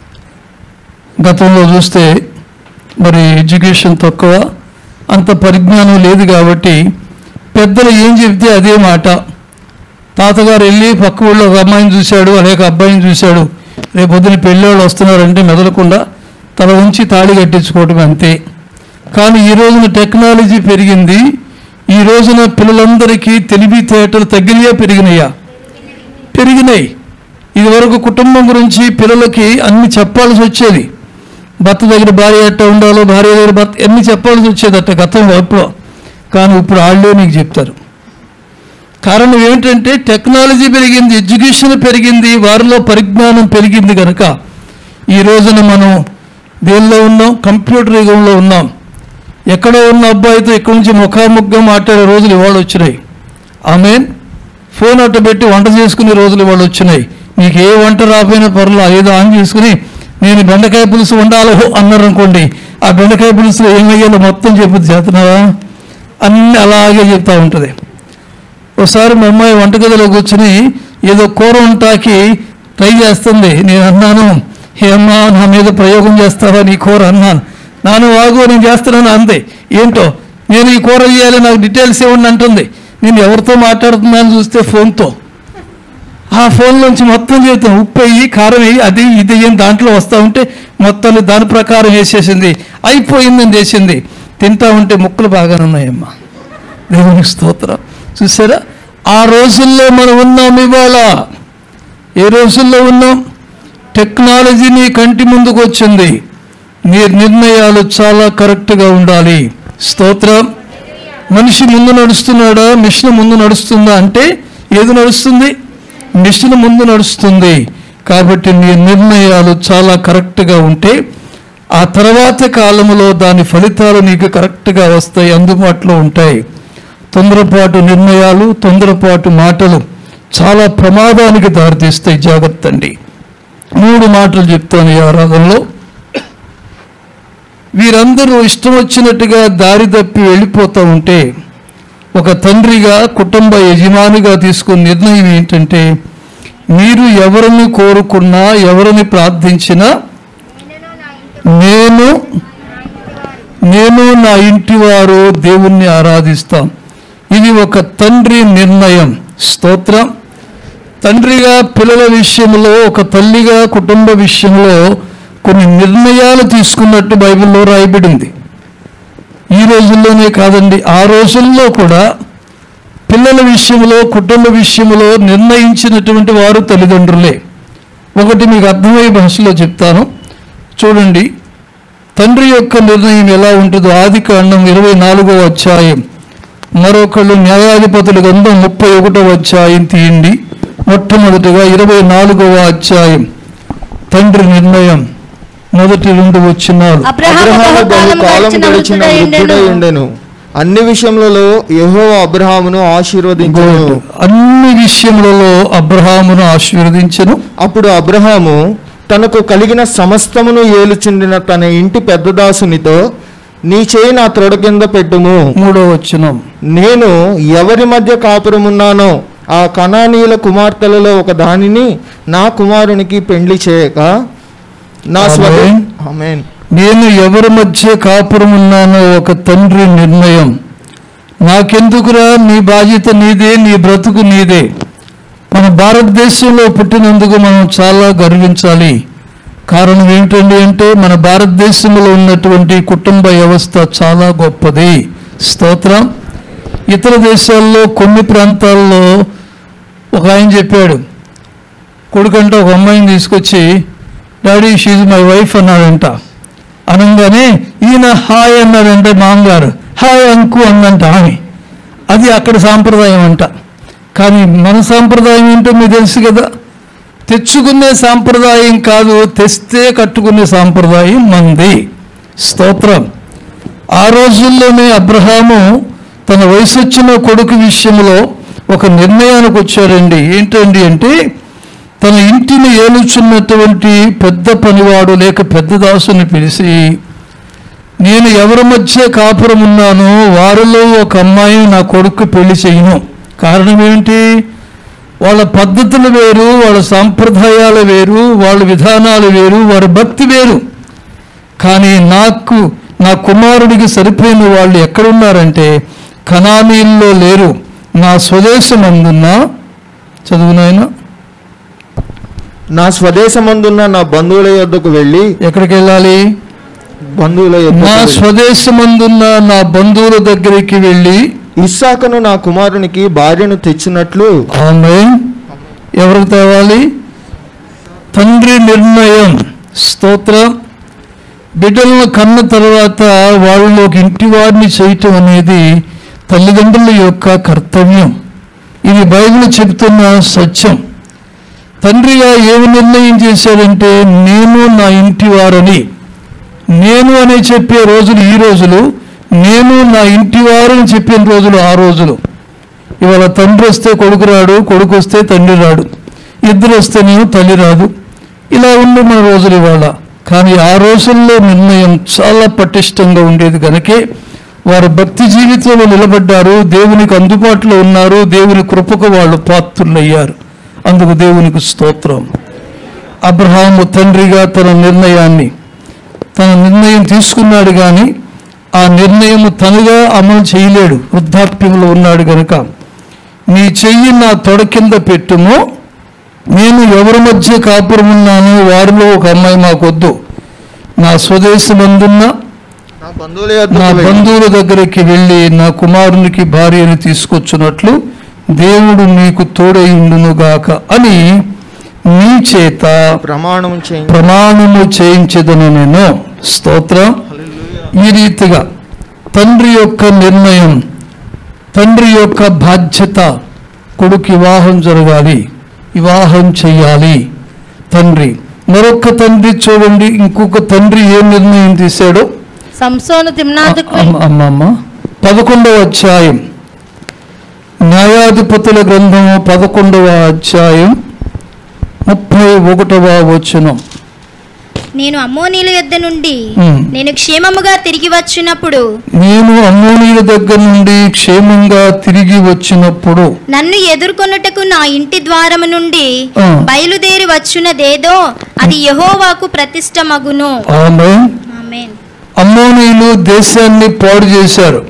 గతంలో చూస్తే మరి ఎడ్యుకేషన్ తక్కువ అంత పరిజ్ఞానం లేదు కాబట్టి పెద్దలు ఏం చెప్తే అదే మాట తాతగారు వెళ్ళి పక్క ఊళ్ళో ఒక అమ్మాయిని చూశాడు అనేక అబ్బాయిని చూశాడు రేపు పొద్దున పెళ్ళివాళ్ళు వస్తున్నారంటే మెదలకుండా తల ఉంచి తాళి కట్టించుకోవటం అంతే కానీ ఈ రోజున టెక్నాలజీ పెరిగింది ఈ రోజున పిల్లలందరికీ తెలివితేటలు తగ్గినయా పెరిగినాయా పెరిగినాయి ఇదివరకు కుటుంబం గురించి పిల్లలకి అన్ని చెప్పాల్సి వచ్చేది భర్త దగ్గర భార్య ఎట్ట ఉండాలో భార్య దగ్గర భర్త అన్ని చెప్పాల్సి వచ్చేదట గతంలో ఎప్పుడో కానీ ఇప్పుడు వాళ్ళే నీకు చెప్తారు కారణం ఏంటంటే టెక్నాలజీ పెరిగింది ఎడ్యుకేషన్ పెరిగింది వారిలో పరిజ్ఞానం పెరిగింది కనుక ఈ రోజున మనం దేనిలో ఉన్నాం కంప్యూటర్ యుగంలో ఉన్నాం ఎక్కడో ఉన్న అబ్బాయితో ఇక్కడి నుంచి ముఖాముఖిగా మాట్లాడే రోజులు ఇవాళ వచ్చినాయి ఆమె ఫోన్ అట్ట పెట్టి వంట చేసుకునే రోజులు ఇవాళ వచ్చినాయి నీకు ఏ వంట రాపోయినా పర్లా ఏదో ఆన్ చేసుకుని నేను బెండకాయ పులుసు వండాలో అన్నారు అనుకోండి ఆ బెండకాయ పులుసులో ఏమయ్యాలో మొత్తం చెప్పు చేస్తున్నావా అన్నీ అలాగే చెప్తా ఉంటుంది ఒకసారి మా అమ్మాయి వంటగదిలో కూర్చుని ఏదో కూర వంటాకి ట్రై చేస్తుంది నేను అన్నాను ఏమ్మా నా మీద ప్రయోగం చేస్తావా నీ కూర అన్నాను నాను వాగు నేను చేస్తున్నాను అంతే ఏంటో నేను ఈ కూర చేయాలి నాకు డీటెయిల్స్ ఇవ్వండి అంటుంది నేను ఎవరితో మాట్లాడుతున్నాను చూస్తే ఫోన్తో ఆ ఫోన్ నుంచి మొత్తం చెబుతాం ఉప్పు వేయి కారం వేయి అది ఇది ఏం దాంట్లో వస్తూ ఉంటే మొత్తం దాని ప్రకారం వేసేసింది అయిపోయిందని చేసింది తింటా ఉంటే ముక్కలు బాగానే ఉన్నాయమ్మా దేవునికి స్తోత్రం చూసారా ఆ రోజుల్లో మనం ఉన్నాం ఇవాళ ఏ రోజుల్లో ఉన్నాం టెక్నాలజీ నీ కంటి ముందుకు వచ్చింది నీ నిర్ణయాలు చాలా కరెక్ట్గా ఉండాలి స్తోత్రం మనిషి ముందు నడుస్తున్నాడా మిషన్ ముందు నడుస్తుందా అంటే ఏది నడుస్తుంది మిషన్ ముందు నడుస్తుంది కాబట్టి నీ నిర్ణయాలు చాలా కరెక్ట్గా ఉంటే ఆ తర్వాత కాలంలో దాని ఫలితాలు నీకు కరెక్ట్గా వస్తాయి అందుబాటులో ఉంటాయి తొందరపాటు నిర్ణయాలు తొందరపాటు మాటలు చాలా ప్రమాదానికి దారితీస్తాయి జాగ్రత్త అండి మూడు మాటలు చెప్తాను ఈ ఆరాధనలో వీరందరూ ఇష్టం వచ్చినట్టుగా దారి తప్పి వెళ్ళిపోతూ ఉంటే ఒక తండ్రిగా కుటుంబ యజమానిగా తీసుకున్న నిర్ణయం ఏంటంటే మీరు ఎవరిని కోరుకున్నా ఎవరిని ప్రార్థించినా నేను నేను నా ఇంటి వారు దేవుణ్ణి ఆరాధిస్తాం ఇది ఒక తండ్రి నిర్ణయం స్తోత్రం తండ్రిగా పిల్లల విషయంలో ఒక తల్లిగా కుటుంబ విషయంలో కొన్ని నిర్ణయాలు తీసుకున్నట్టు బైబిల్లో రాయబడింది ఈ రోజుల్లోనే కాదండి ఆ రోజుల్లో కూడా పిల్లల విషయంలో కుటుంబ విషయంలో నిర్ణయించినటువంటి వారు తల్లిదండ్రులే ఒకటి మీకు అర్థమయ్యే భాషలో చెప్తాను చూడండి తండ్రి యొక్క నిర్ణయం ఎలా ఉంటుందో ఆది కాండం ఇరవై నాలుగో అధ్యాయం మరొకళ్ళు న్యాయాధిపతుల గ్రంథం ముప్పై ఒకటో అధ్యాయం తీయండి మొట్టమొదటిగా ఇరవై నాలుగవ అధ్యాయం తండ్రి నిర్ణయం మొదటి రెండు వచ్చినాలు అబ్రహాము అబ్రహాము బహుకాలం బహుకాలం గడిచిన గడిచిన వృద్ధుడై వృద్ధుడై ఉండెను. ఉండెను అన్ని విషయములలో యెహోవా అబ్రహామును ఆశీర్వదించెను అన్ని విషయములలో అబ్రహామును ఆశీర్వదించను అప్పుడు అబ్రహాము తనకు కలిగిన సమస్తమును ఏలుచుండిన తన ఇంటి పెద్దదాసునితో నీ చేయి నా త్రొడ కింద పెట్టుము మూడో వచనం నేను ఎవరి మధ్య కాపురమున్నానో ఆ కణానీయుల కుమార్తెలలో ఒక దానిని నా కుమారునికి పెండ్లి చేయక నా స్వదే ఆమేన్. ఆమేన్ నేను ఎవరి మధ్య కాపురం ఉన్నానో ఒక తండ్రి నిర్ణయం నాకెందుకురా నీ బాధ్యత నీదే నీ బ్రతుకు నీదే మన భారతదేశంలో పుట్టినందుకు మనం చాలా గర్వించాలి కారణం ఏమిటండి అంటే మన భారతదేశంలో ఉన్నటువంటి కుటుంబ వ్యవస్థ చాలా గొప్పది స్తోత్రం ఇతర దేశాల్లో కొన్ని ప్రాంతాల్లో ఒక ఆయన చెప్పాడు కొడుకంటే ఒక అమ్మాయిని తీసుకొచ్చి డాడీ షీజ్ మై వైఫ్ అన్నాడంట అనగానే ఈయన హాయ్ అన్నాడంటే మామగారు హాయ్ అంకు అందంట ఆమె అది అక్కడ సాంప్రదాయం అంట కానీ మన సాంప్రదాయం ఏంటో మీకు తెలుసు కదా తెచ్చుకునే సాంప్రదాయం కాదు తెస్తే కట్టుకునే సాంప్రదాయం మంది స్తోత్రం ఆ రోజుల్లోనే అబ్రహాము తన వయసు వచ్చిన కొడుకు విషయంలో ఒక నిర్ణయానికి వచ్చాడండి ఏంటండి అంటే తన ఇంటిని ఏలుచున్నటువంటి పెద్ద పనివాడు లేక పెద్ద దాసుని పిలిచి నేను ఎవరి మధ్య కాపురం ఉన్నానో వారిలో ఒక అమ్మాయిని నా కొడుకు పెళ్లి చేయను కారణం ఏమిటి వాళ్ళ పద్ధతులు వేరు వాళ్ళ సాంప్రదాయాలు వేరు వాళ్ళ విధానాలు వేరు వారి భక్తి వేరు కానీ నాకు నా కుమారుడికి సరిపోయిన వాళ్ళు ఎక్కడున్నారంటే కనానీల్లో లేరు నా స్వదేశం అందున్న చదువునైనా నా స్వదేశమందున్న నా బంధువుల యొద్దకు వెళ్ళి ఎక్కడికి వెళ్ళాలి బంధువుల నా యొద్దకు వెళ్ళి, స్వదేశమందున్న నా బంధువుల దగ్గరికి వెళ్ళి ఇస్సాకును నా కుమారునికి భార్యను తెచ్చినట్లు ఆమె ఎవరికి తేవాలి తండ్రి నిర్ణయం స్తోత్ర బిడ్డలను కన్న తర్వాత వాళ్ళలోకి ఇంటి వారిని చేయటం అనేది తల్లిదండ్రుల యొక్క కర్తవ్యం ఇది బైబిల్ చెబుతున్న సత్యం తండ్రిగా ఏమి నిర్ణయం చేశాడంటే నేను నా ఇంటి వారని నేను అని చెప్పే రోజులు ఈ రోజులు నేను నా ఇంటి వారని చెప్పిన రోజులు ఆ రోజులు ఇవాళ తండ్రి వస్తే కొడుకు రాడు కొడుకు వస్తే తండ్రి రాడు ఇద్దరు వస్తేనేమో తల్లి రాదు ఇలా ఉంది మన రోజులు ఇవాళ కానీ ఆ రోజుల్లో నిర్ణయం చాలా పటిష్టంగా ఉండేది కనుకే వారు భక్తి జీవితంలో నిలబడ్డారు దేవునికి అందుబాటులో ఉన్నారు దేవుని కృపకు వాళ్ళు పాత్రులయ్యారు అందుకు దేవునికి స్తోత్రం అబ్రహాము తండ్రిగా తన నిర్ణయాన్ని తన నిర్ణయం తీసుకున్నాడు కానీ ఆ నిర్ణయం తనుగా అమలు చేయలేడు వృద్ధాప్యంలో ఉన్నాడు గనుక నీ చెయ్యి నా తొడ కింద పెట్టుము నేను ఎవరి మధ్య కాపురం ఉన్నానో వారిలో ఒక అమ్మాయి మాకొద్దు నా స్వదేశమందున్న నా బంధువుల నా యొద్దకు వెళ్ళి బంధువుల దగ్గరికి వెళ్ళి నా కుమారునికి భార్యను తీసుకొచ్చినట్లు దేవుడు నీకు తోడైండునుగాక అని నీ చేత ప్రమాణం చేయించి ప్రమాణము చేయించదను నేను స్తోత్రం ఈ రీతిగా తండ్రి యొక్క నిర్ణయం తండ్రి యొక్క బాధ్యత కొడుకు వివాహం జరగాలి వివాహం చెయ్యాలి తండ్రి మరొక తండ్రి చూడండి ఇంకొక తండ్రి ఏ నిర్ణయం తీశాడో సంసోను తిమ్నాదుకు అమ్మ అమ్మ, అమ్మ పదకొండవ అధ్యాయం న్యాయాధిపతుల గ్రంథము పదకొండవ అధ్యాయం ముప్పై ఒకటవ వచనం నేను అమ్మోనీల యొద్ద నుండి ఉమ్. నేను క్షేమముగా తిరిగి వచ్చినప్పుడు నేను అమ్మోనీయుల దగ్గర నుండి క్షేమంగా తిరిగి వచ్చినప్పుడు నన్ను ఎదుర్కొనుటకు నా ఇంటి ద్వారము నుండి ఆ. బయలుదేరి వచ్చున్నదేదో అది యహోవాకు ప్రతిష్ట మగును ఆమె ఆమేన్ అమ్మోనీయులు దేశాన్ని పాడు చేశారు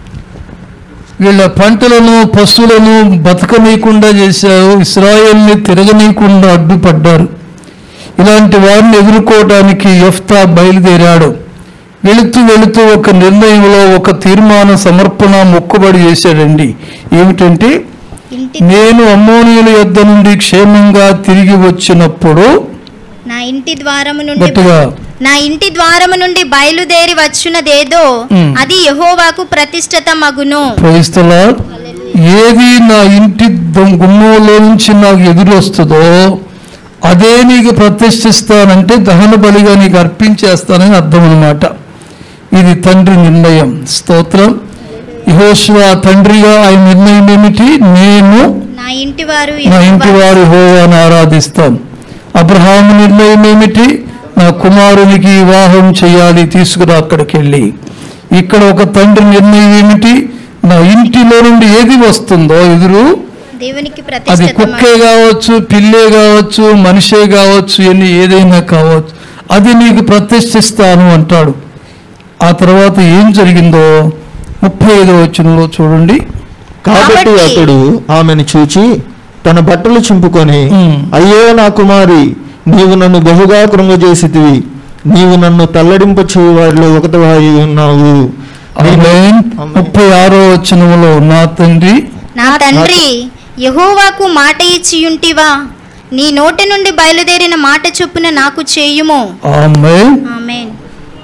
వీళ్ళ పంటలను పశువులను బతకనీయకుండా చేశారు ఇస్రాయేల్ని తిరగనీయకుండా అడ్డుపడ్డారు ఇలాంటి వారిని ఎదుర్కోవడానికి యెఫ్తా బయలుదేరాడు వెళుతూ వెళుతూ ఒక నిర్ణయంలో ఒక తీర్మాన సమర్పణ మొక్కుబడి చేశాడండి ఏమిటంటే ఇంటి నేను అమ్మోనియుల యొద్ద నుండి క్షేమంగా తిరిగి వచ్చినప్పుడు నా ఇంటి ద్వారము నుండి గట్టిగా నా ఇంటి ద్వారము నుండి బయలుదేరి వచ్చున్నదేదో ఉమ్. అది యహోవాకు ప్రతిష్టత మగును క్రైస్తలా ఏది నా ఇంటి దొం- గుమ్మంలో నుంచి నాకు ఎదురు వస్తుందో అదే నీకు ప్రతిష్ఠిస్తానంటే దహన బలిగా నీకు అర్పించేస్తానని అర్థం అనమాట ఇది తండ్రి నిర్ణయం స్తోత్రం యెహోషువ తండ్రిగా ఆయన నిర్ణయం ఏమిటి నేను నా ఇంటి వారు నా ఇంటి యెహోవా- వారి హోవాను ఆరాధిస్తాం అబ్రహాము నిర్ణయం ఏమిటి నా కుమారునికి వివాహం చేయాలి తీసుకురా అక్కడికి వెళ్ళి ఇక్కడ ఒక తండ్రి నిర్ణయం ఏమిటి నా ఇంటిలో నుండి ఏది వస్తుందో ఎదురు దేవునికి అది ప్రతిష్టత కుక్కే కావచ్చు పిల్లే కావచ్చు మనిషే కావచ్చు ఎన్ని ఏదైనా కావచ్చు అది నీకు ప్రతిష్ఠిస్తాను అంటాడు ఆ తర్వాత ఏం జరిగిందో ముప్పై ఐదో వచనంలో చూడండి కాబట్టి కాబట్టి అతడు ఆమెను చూచి తన బట్టలు చింపుకొని ఉమ్. అయ్యో నా కుమారి నీవు నన్ను బహుగా కృంగజేసితివి నీవు నన్ను తల్లడింప చేయు వారిలో ఒకటివాయి ఉన్నావు నేను- ఆమేన్. ఆమేన్. ముప్పై ఆరో వచనంలో నా తండ్రి నా తండ్రి యహోవాకు మాట ఇచ్చియుంటివా నీ నోటి నుండి బయలుదేరిన మాట చొప్పున నాకు చేయుము ఆమె ఆమేన్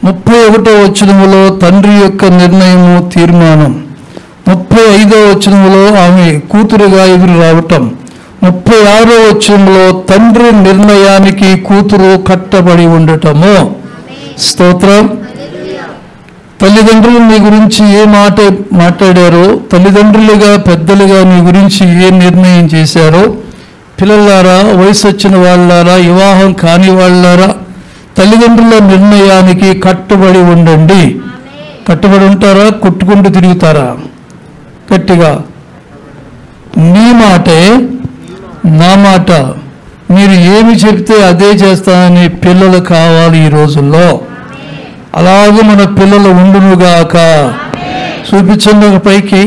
ముప్పై ఒకటో వచనములో తండ్రి యొక్క నిర్ణయము తీర్మానం ముప్పై ఐదో వచనములో ఆమె కూతురుగా ఎదురు రావటం ముప్పై ఆరో వచనంలో తండ్రి నిర్ణయానికి కూతురు కట్టబడి ఉండటము స్తోత్రం తల్లిదండ్రులు నీ గురించి ఏ మాట మాట్లాడారో తల్లిదండ్రులుగా పెద్దలుగా నీ గురించి ఏ నిర్ణయం చేశారో పిల్లలారా వయసు వచ్చిన వాళ్ళారా వివాహం కాని వాళ్ళారా తల్లిదండ్రుల నిర్ణయానికి కట్టుబడి ఉండండి కట్టుబడి ఉంటారా కొట్టుకుంటూ తిరుగుతారా గట్టిగా నీ మాటే నా మాట మీరు ఏమి చెప్తే అదే చేస్తానని పిల్లలు కావాలి ఈ రోజుల్లో అలాగే మన పిల్లలు ఉండునుగాక చూపించండి ఒక పైకి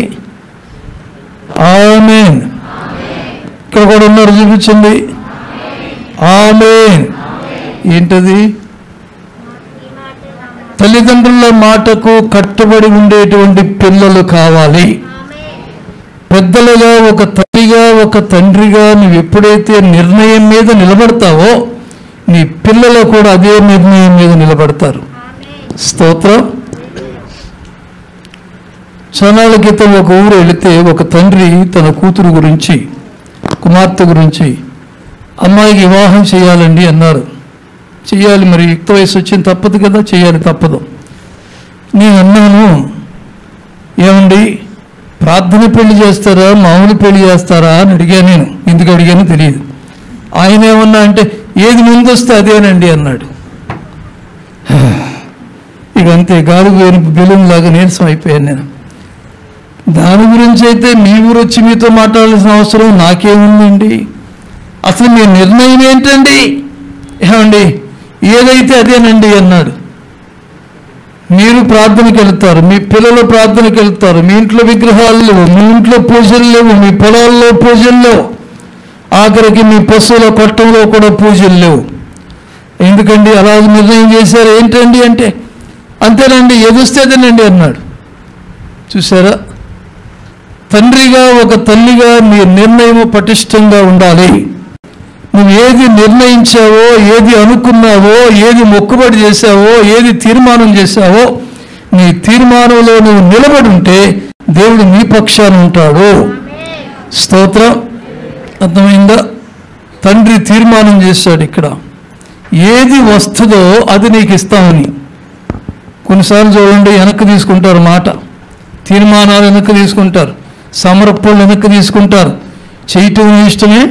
ఆమెన్ ఇక్కడ కూడా ఉన్నారు చూపించండి ఆమెన్ ఏంటది తల్లిదండ్రుల మాటకు కట్టుబడి ఉండేటువంటి పిల్లలు కావాలి పెద్దలుగా ఒక తల్లిగా ఒక తండ్రిగా నువ్వు ఎప్పుడైతే నిర్ణయం మీద నిలబడతావో నీ పిల్లలు కూడా అదే నిర్ణయం మీద నిలబడతారు స్తోత్రం చాలాల క్రితం ఒక ఊరు వెళితే ఒక తండ్రి తన కూతురు గురించి కుమార్తె గురించి అమ్మాయికి వివాహం చేయాలండి అన్నారు చేయాలి మరి యుక్త వయసు వచ్చింది తప్పదు కదా చేయాలి తప్పదు నేను అన్నాను ఏమండి ప్రార్థన పెళ్లి చేస్తారా మామూలు పెళ్లి చేస్తారా అని అడిగాను నేను ఎందుకు అడిగానో తెలియదు ఆయన ఏమన్నా అంటే ఏది ముందు వస్తే అదేనండి అన్నాడు ఇక అంతే గాలి పోయిన బెలూన్ లాగా నీరసం అయిపోయాను నేను దాని గురించి అయితే మీ ఊరు వచ్చి మీతో మాట్లాడాల్సిన అవసరం నాకేముందండి అసలు మీ నిర్ణయం ఏంటండి ఏమండి ఏదైతే అదేనండి అన్నాడు మీరు ప్రార్థనకి వెళ్తారు మీ పిల్లలు ప్రార్థనకి వెళ్తారు మీ ఇంట్లో విగ్రహాలు లేవు మీ ఇంట్లో పూజలు లేవు మీ పొలాల్లో పూజలు లేవు ఆఖరికి మీ పశువుల కొట్టంలో కూడా పూజలు లేవు ఎందుకండి అలా నిర్ణయం చేశారు ఏంటండి అంటే అంతేనండి ఎదుస్తేదేనండి అన్నాడు చూసారా తండ్రిగా ఒక తల్లిగా నీ నిర్ణయం పటిష్టంగా ఉండాలి నువ్వు ఏది నిర్ణయించావో ఏది అనుకున్నావో ఏది మొక్కుబడి చేశావో ఏది తీర్మానం చేశావో నీ తీర్మానంలో నువ్వు నిలబడి ఉంటే దేవుడు నీ పక్షాన ఉంటాడు స్తోత్రం అర్థమైందా తండ్రి తీర్మానం చేశాడు ఇక్కడ ఏది వస్తుందో అది నీకు ఇస్తామని కొన్నిసార్లు చూడండి వెనక్కి తీసుకుంటారు మాట తీర్మానాలు వెనక్కి తీసుకుంటారు సమర్పణలు వెనక్కి తీసుకుంటారు చేయటం నీ ఇష్టమే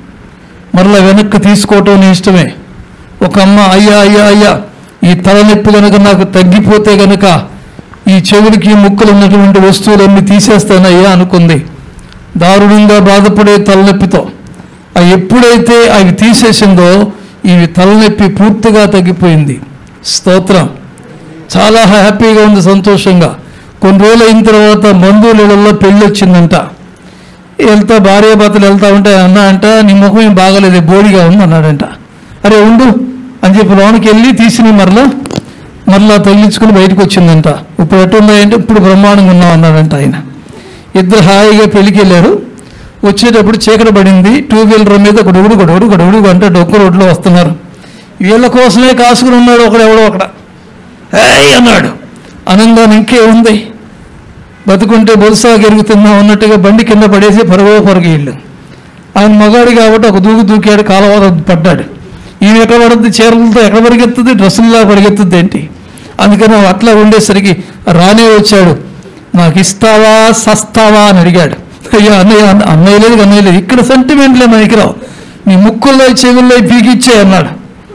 మరలా వెనక్కి తీసుకోవటం నీ ఇష్టమే ఒక అమ్మ అయ్యా అయ్యా అయ్యా ఈ తలనొప్పి కనుక నాకు తగ్గిపోతే గనుక ఈ చెవులకి ముక్కలు ఉన్నటువంటి వస్తువులన్నీ తీసేస్తానయ్యా అనుకుంది దారుణంగా బాధపడే తలనొప్పితో అవి ఎప్పుడైతే అవి తీసేసిందో ఇవి తలనొప్పి పూర్తిగా తగ్గిపోయింది స్తోత్రం చాలా హ్యాపీగా ఉంది సంతోషంగా కొన్ని రోజులు అయిన తర్వాత బంధువులలో పెళ్ళి వచ్చిందంట వెళ్తా భార్య భర్తలు వెళ్తా ఉంటే అన్న అంట నీ ముఖం ఏం బాగలేదు బోడిగా ఉంది అన్నాడంట అరే ఉండు అని చెప్పి లోనికి వెళ్ళి తీసి మరలా మరలా తగిలించుకుని బయటకు వచ్చిందంట ఇప్పుడు ఎట్టుందా అంటే ఇప్పుడు బ్రహ్మాండంగా ఉన్నాం అన్నాడంట ఆయన ఇద్దరు హాయిగా పెళ్ళికి వెళ్ళారు వచ్చేటప్పుడు చీకటి పడింది టూ వీలర్ మీద గొడవడు గొడవడు గొడవడు అంటే డొక్క రోడ్లో వస్తున్నారు వీళ్ళ కోసమే కాసుకుని ఉన్నాడు ఒకడు ఎవడో ఒకడ ఏయ్ అన్నాడు అనంగానే ఇంకే ఉంది బతుకుంటే బొలుసా గెరుగుతుందా ఉన్నట్టుగా బండి కింద పడేసి పరుగో పరుగు ఇల్లు ఆయన మగాడు కాబట్టి ఒక దూకు దూకాడు కాలువ పడ్డాడు ఈయన ఎక్కడ పడుద్ది చీరలతో ఎక్కడ పరిగెత్తుంది డ్రెస్సుల్లా పరిగెత్తుంది ఏంటి అందుకని అట్లా ఉండేసరికి రానే వచ్చాడు నాకు ఇస్తావా సస్తావా అని అడిగాడు అయ్యా అన్నయ్య అన్న- అన్నయ్య లేదు అన్నయ్య లేదు ఇక్కడ సెంటిమెంట్లే మనకి రావు నీ ముక్కుల్లో చెవుల్లో పీకిచ్చే అన్నాడు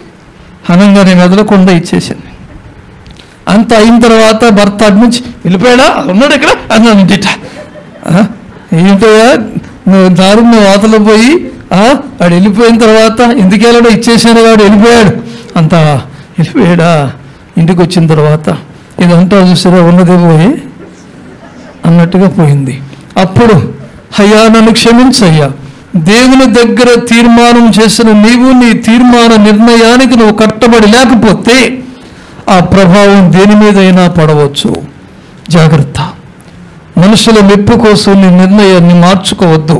అనంగానే మెదలకుండా ఇచ్చేసాను అంత అయిన తర్వాత భర్త అటు నుంచి వెళ్ళిపోయాడా ఉన్నాడు ఇక్కడ అన్నాను ఇంటిట ఆ? ఏంటయ్యా నువ్వు దారుణ నువ్వు అవతల పోయి ఆ? వాడు వెళ్ళిపోయిన తర్వాత ఎందుకు వెళ్ళాడో ఇచ్చేసాను వాడు వెళ్ళిపోయాడు అంత వెళ్ళిపోయాడా ఇంటికి వచ్చిన తర్వాత ఇదంతా చూసారా ఉన్నదే పోయి అన్నట్టుగా పోయింది అప్పుడు అయ్యా నన్ను క్షమించయ్యా దేవుని దగ్గర తీర్మానం చేసిన నీవు నీ తీర్మాన నిర్ణయానికి నువ్వు కట్టబడి లేకపోతే ఆ ప్రభావం దేని మీదైనా పడవచ్చు జాగ్రత్త మనుషుల మెప్పు కోసం నీ నిర్ణయాన్ని మార్చుకోవద్దు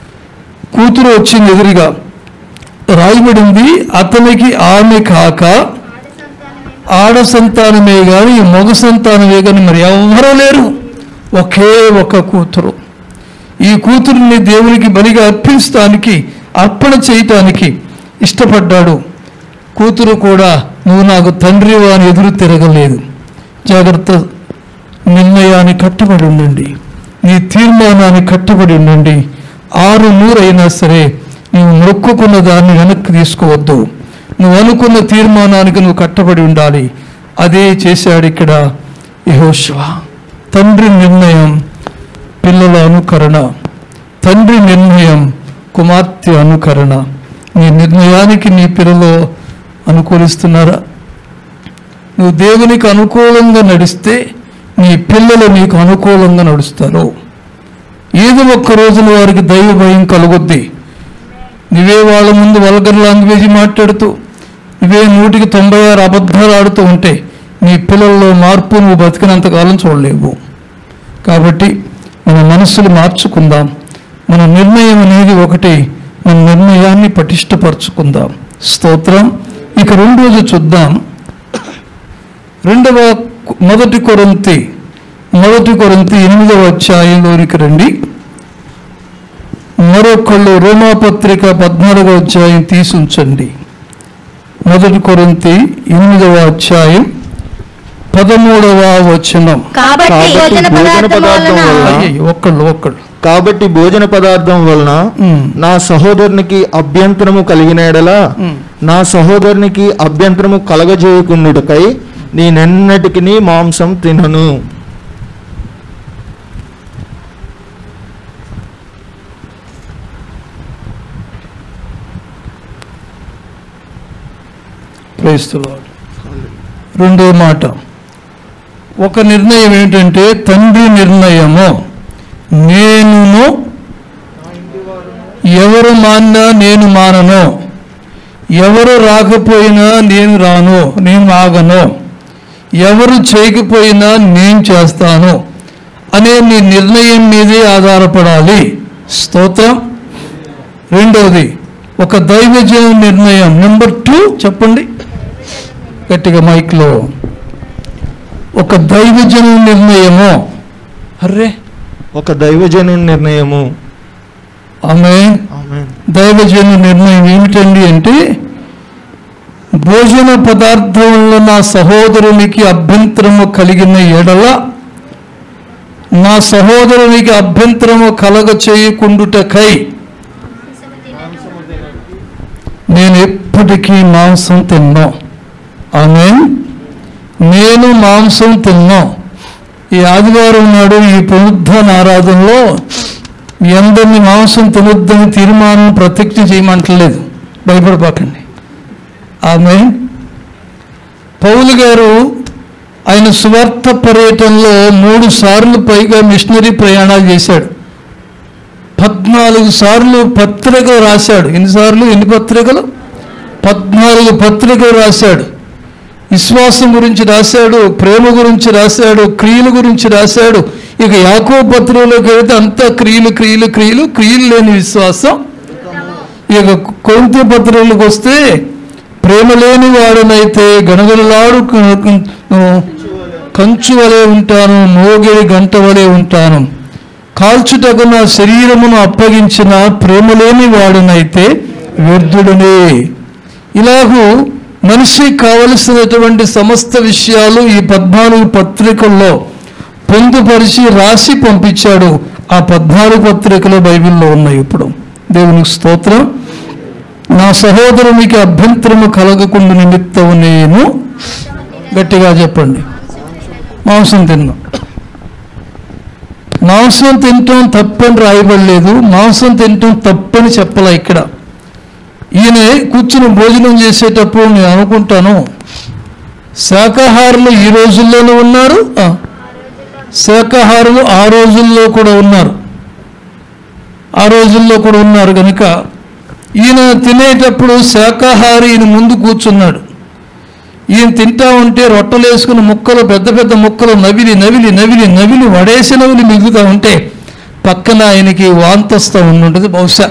కూతురు వచ్చింది ఎదురుగా రాయబడింది అతనికి ఆమె కాక ఆడ సంతానమే కానీ మగ సంతానమే కానీ మరి ఎవరూ లేరు ఒకే ఒక కూతురు ఈ కూతురుని దేవునికి బలిగా అర్పించడానికి అర్పణ చేయటానికి ఇష్టపడ్డాడు కూతురు కూడా నువ్వు నాకు తండ్రి అని ఎదురు తిరగలేదు జాగ్రత్త నిర్ణయాన్ని కట్టుబడి ఉండండి నీ తీర్మానాన్ని కట్టుబడి ఉండండి ఆరు నూరైనా సరే నీవు మొక్కుకున్న దాన్ని వెనక్కి తీసుకోవద్దు నువ్వు అనుకున్న తీర్మానానికి నువ్వు కట్టబడి ఉండాలి అదే చేశాడు ఇక్కడ యెహోషువ తండ్రి నిర్ణయం పిల్లల అనుకరణ తండ్రి నిర్ణయం కుమార్తె అనుకరణ నీ నిర్ణయానికి నీ పిల్లలు అనుకూలిస్తున్నారా నువ్వు దేవునికి అనుకూలంగా నడిస్తే నీ పిల్లలు నీకు అనుకూలంగా నడుస్తారు ఏదో ఒక్క రోజున వారికి దైవ భయం కలుగుద్ది నువ్వే వాళ్ళ ముందు వల్గర్ లాంగ్వేజ్ మాట్లాడుతూ నువ్వే నూటికి తొంభై ఆరు అబద్ధాలు ఆడుతూ ఉంటే నీ పిల్లల్లో మార్పు నువ్వు బతికినంత కాలం చూడలేవు కాబట్టి మన మనస్సులు మార్చుకుందాం మన నిర్ణయం అనేది ఒకటి మన నిర్ణయాన్ని పటిష్టపరచుకుందాం స్తోత్రం ఇక రెండు రోజు చూద్దాం రెండవ మొదటి కొరంతి మొదటి కొరంతి ఎనిమిదవ అధ్యాయంలోనికి రండి మరొకళ్ళు రోమాపత్రిక పద్నాలుగవ అధ్యాయం తీసి ఉంచండి మొదటి కొరంతి ఎనిమిదవ అధ్యాయం పదమూడవ వచనం కాబట్టి కాబట్టి భోజన భోజన పదార్థం పదార్థం వలన వలన అయ్యయ్య, ఒక్కళ్ళు ఒక్కళ్ళు కాబట్టి భోజన పదార్థం వలన ఉమ్. నా సహోదరునికి అభ్యంతరము కలిగిన ఎడల ఉమ్. నా సహోదరునికి అభ్యంతరము కలగజేయకుండుటకై నేనెన్నటికి మాంసం తినను Praise the Lord. రెండో మాట ఒక నిర్ణయం ఏంటంటే తండ్రి నిర్ణయము నేనును ఎవరు మాన్నా నేను మానను ఎవరు రాకపోయినా నేను రాను నేను ఆగను ఎవరు చేయకపోయినా నేను చేస్తాను అనే నీ నిర్ణయం మీదే ఆధారపడాలి స్తోత్రం రెండవది ఒక దైవజన నిర్ణయం నెంబర్ టూ చెప్పండి గట్టిగా మైక్లో ఒక దైవజన నిర్ణయము అర్రే ఒక దైవజను నిర్ణయము ఆమె ఆమేన్. దైవజన నిర్ణయం ఏమిటండి అంటే భోజన పదార్థంలో నా సహోదరునికి అభ్యంతరము కలిగిన ఎడల నా సహోదరునికి అభ్యంతరము కలగ చేయకుండుటకై నేను ఎప్పటికీ మాంసం తిన్నా ఆమె నేను మాంసం తిన్నా ఈ ఆదివారం నాడు ఈ పునరుద్ధాన ఆరాధనలో మీ అందరినీ మాంసం తినొద్దని తీర్మానం ప్రతిజ్ఞ చేయమంటలేదు భయపడిపోకండి ఆమె పౌలు గారు ఆయన సువార్త పర్యటనలో మూడు సార్లు పైగా మిషనరీ ప్రయాణాలు చేశాడు పద్నాలుగు సార్లు పత్రికలు రాశాడు ఎన్నిసార్లు ఎన్ని పత్రికలు పద్నాలుగు పత్రికలు రాశాడు విశ్వాసం గురించి రాశాడు ప్రేమ గురించి రాశాడు క్రియల గురించి రాశాడు ఇక యాకో పత్రికలోకి వెళితే అంతా క్రియలు క్రియలు క్రియలు క్రియలు లేని విశ్వాసం ఇక కొంత పత్రికలకు వస్తే ప్రేమ లేని వాడనైతే గణగణలాడు కంచు వలె ఉంటాను మోగిడి గంట వలె ఉంటాను కాల్చుటకు నా శరీరమును అప్పగించిన ప్రేమ లేని వాడునైతే వ్యర్థుడనే ఇలాగూ మనిషికి కావలసినటువంటి సమస్త విషయాలు ఈ పద్నాలుగు పత్రికల్లో పొందుపరిచి రాసి పంపించాడు ఆ పద్నాలుగు పత్రికలు బైబిల్లో ఉన్నాయి ఇప్పుడు దేవునికి స్తోత్రం నా సహోదరునికి అభ్యంతరము కలగకుండా నిమిత్తము నేను గట్టిగా చెప్పండి మాంసం తిన్నా మాంసం తినటం తప్పని రాయబడలేదు మాంసం తినటం తప్పని చెప్పలే ఇక్కడ ఈయన కూర్చుని భోజనం చేసేటప్పుడు నేను అనుకుంటాను శాకాహారులు ఈ రోజుల్లోనూ ఉన్నారు ఆ, శాకాహారులు ఆ రోజుల్లో కూడా ఉన్నారు ఆ రోజుల్లో కూడా ఉన్నారు కనుక ఈయన తినేటప్పుడు శాకాహారి ఈయన ముందు కూర్చున్నాడు ఈయన తింటా ఉంటే రొట్టెలు వేసుకుని ముక్కలు పెద్ద పెద్ద ముక్కలు నవిలి నవిలి నవిలి నవిలి వడేసి నవిలి మిగులుతూ ఉంటే పక్కన ఆయనకి వాంతస్తా ఉండుంటుంది బహుశా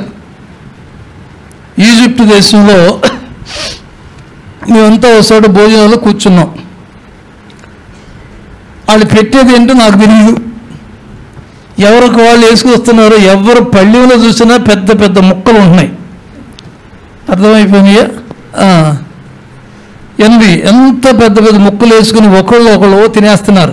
ఈజిప్ట్ దేశంలో మేమంతా ఒకసారి భోజనాలు కూర్చున్నాం వాళ్ళు పెట్టేది ఏంటో నాకు తెలియదు ఎవరికి వాళ్ళు వేసుకొస్తున్నారు ఎవరు పళ్ళెంలో చూసినా పెద్ద పెద్ద ముక్కలు ఉంటున్నాయి అర్థమైపోయినాయా ఆ. ఎనిమిది ఎంత పెద్ద పెద్ద ముక్కలు వేసుకుని ఒకళ్ళు ఒకళ్ళు తినేస్తున్నారు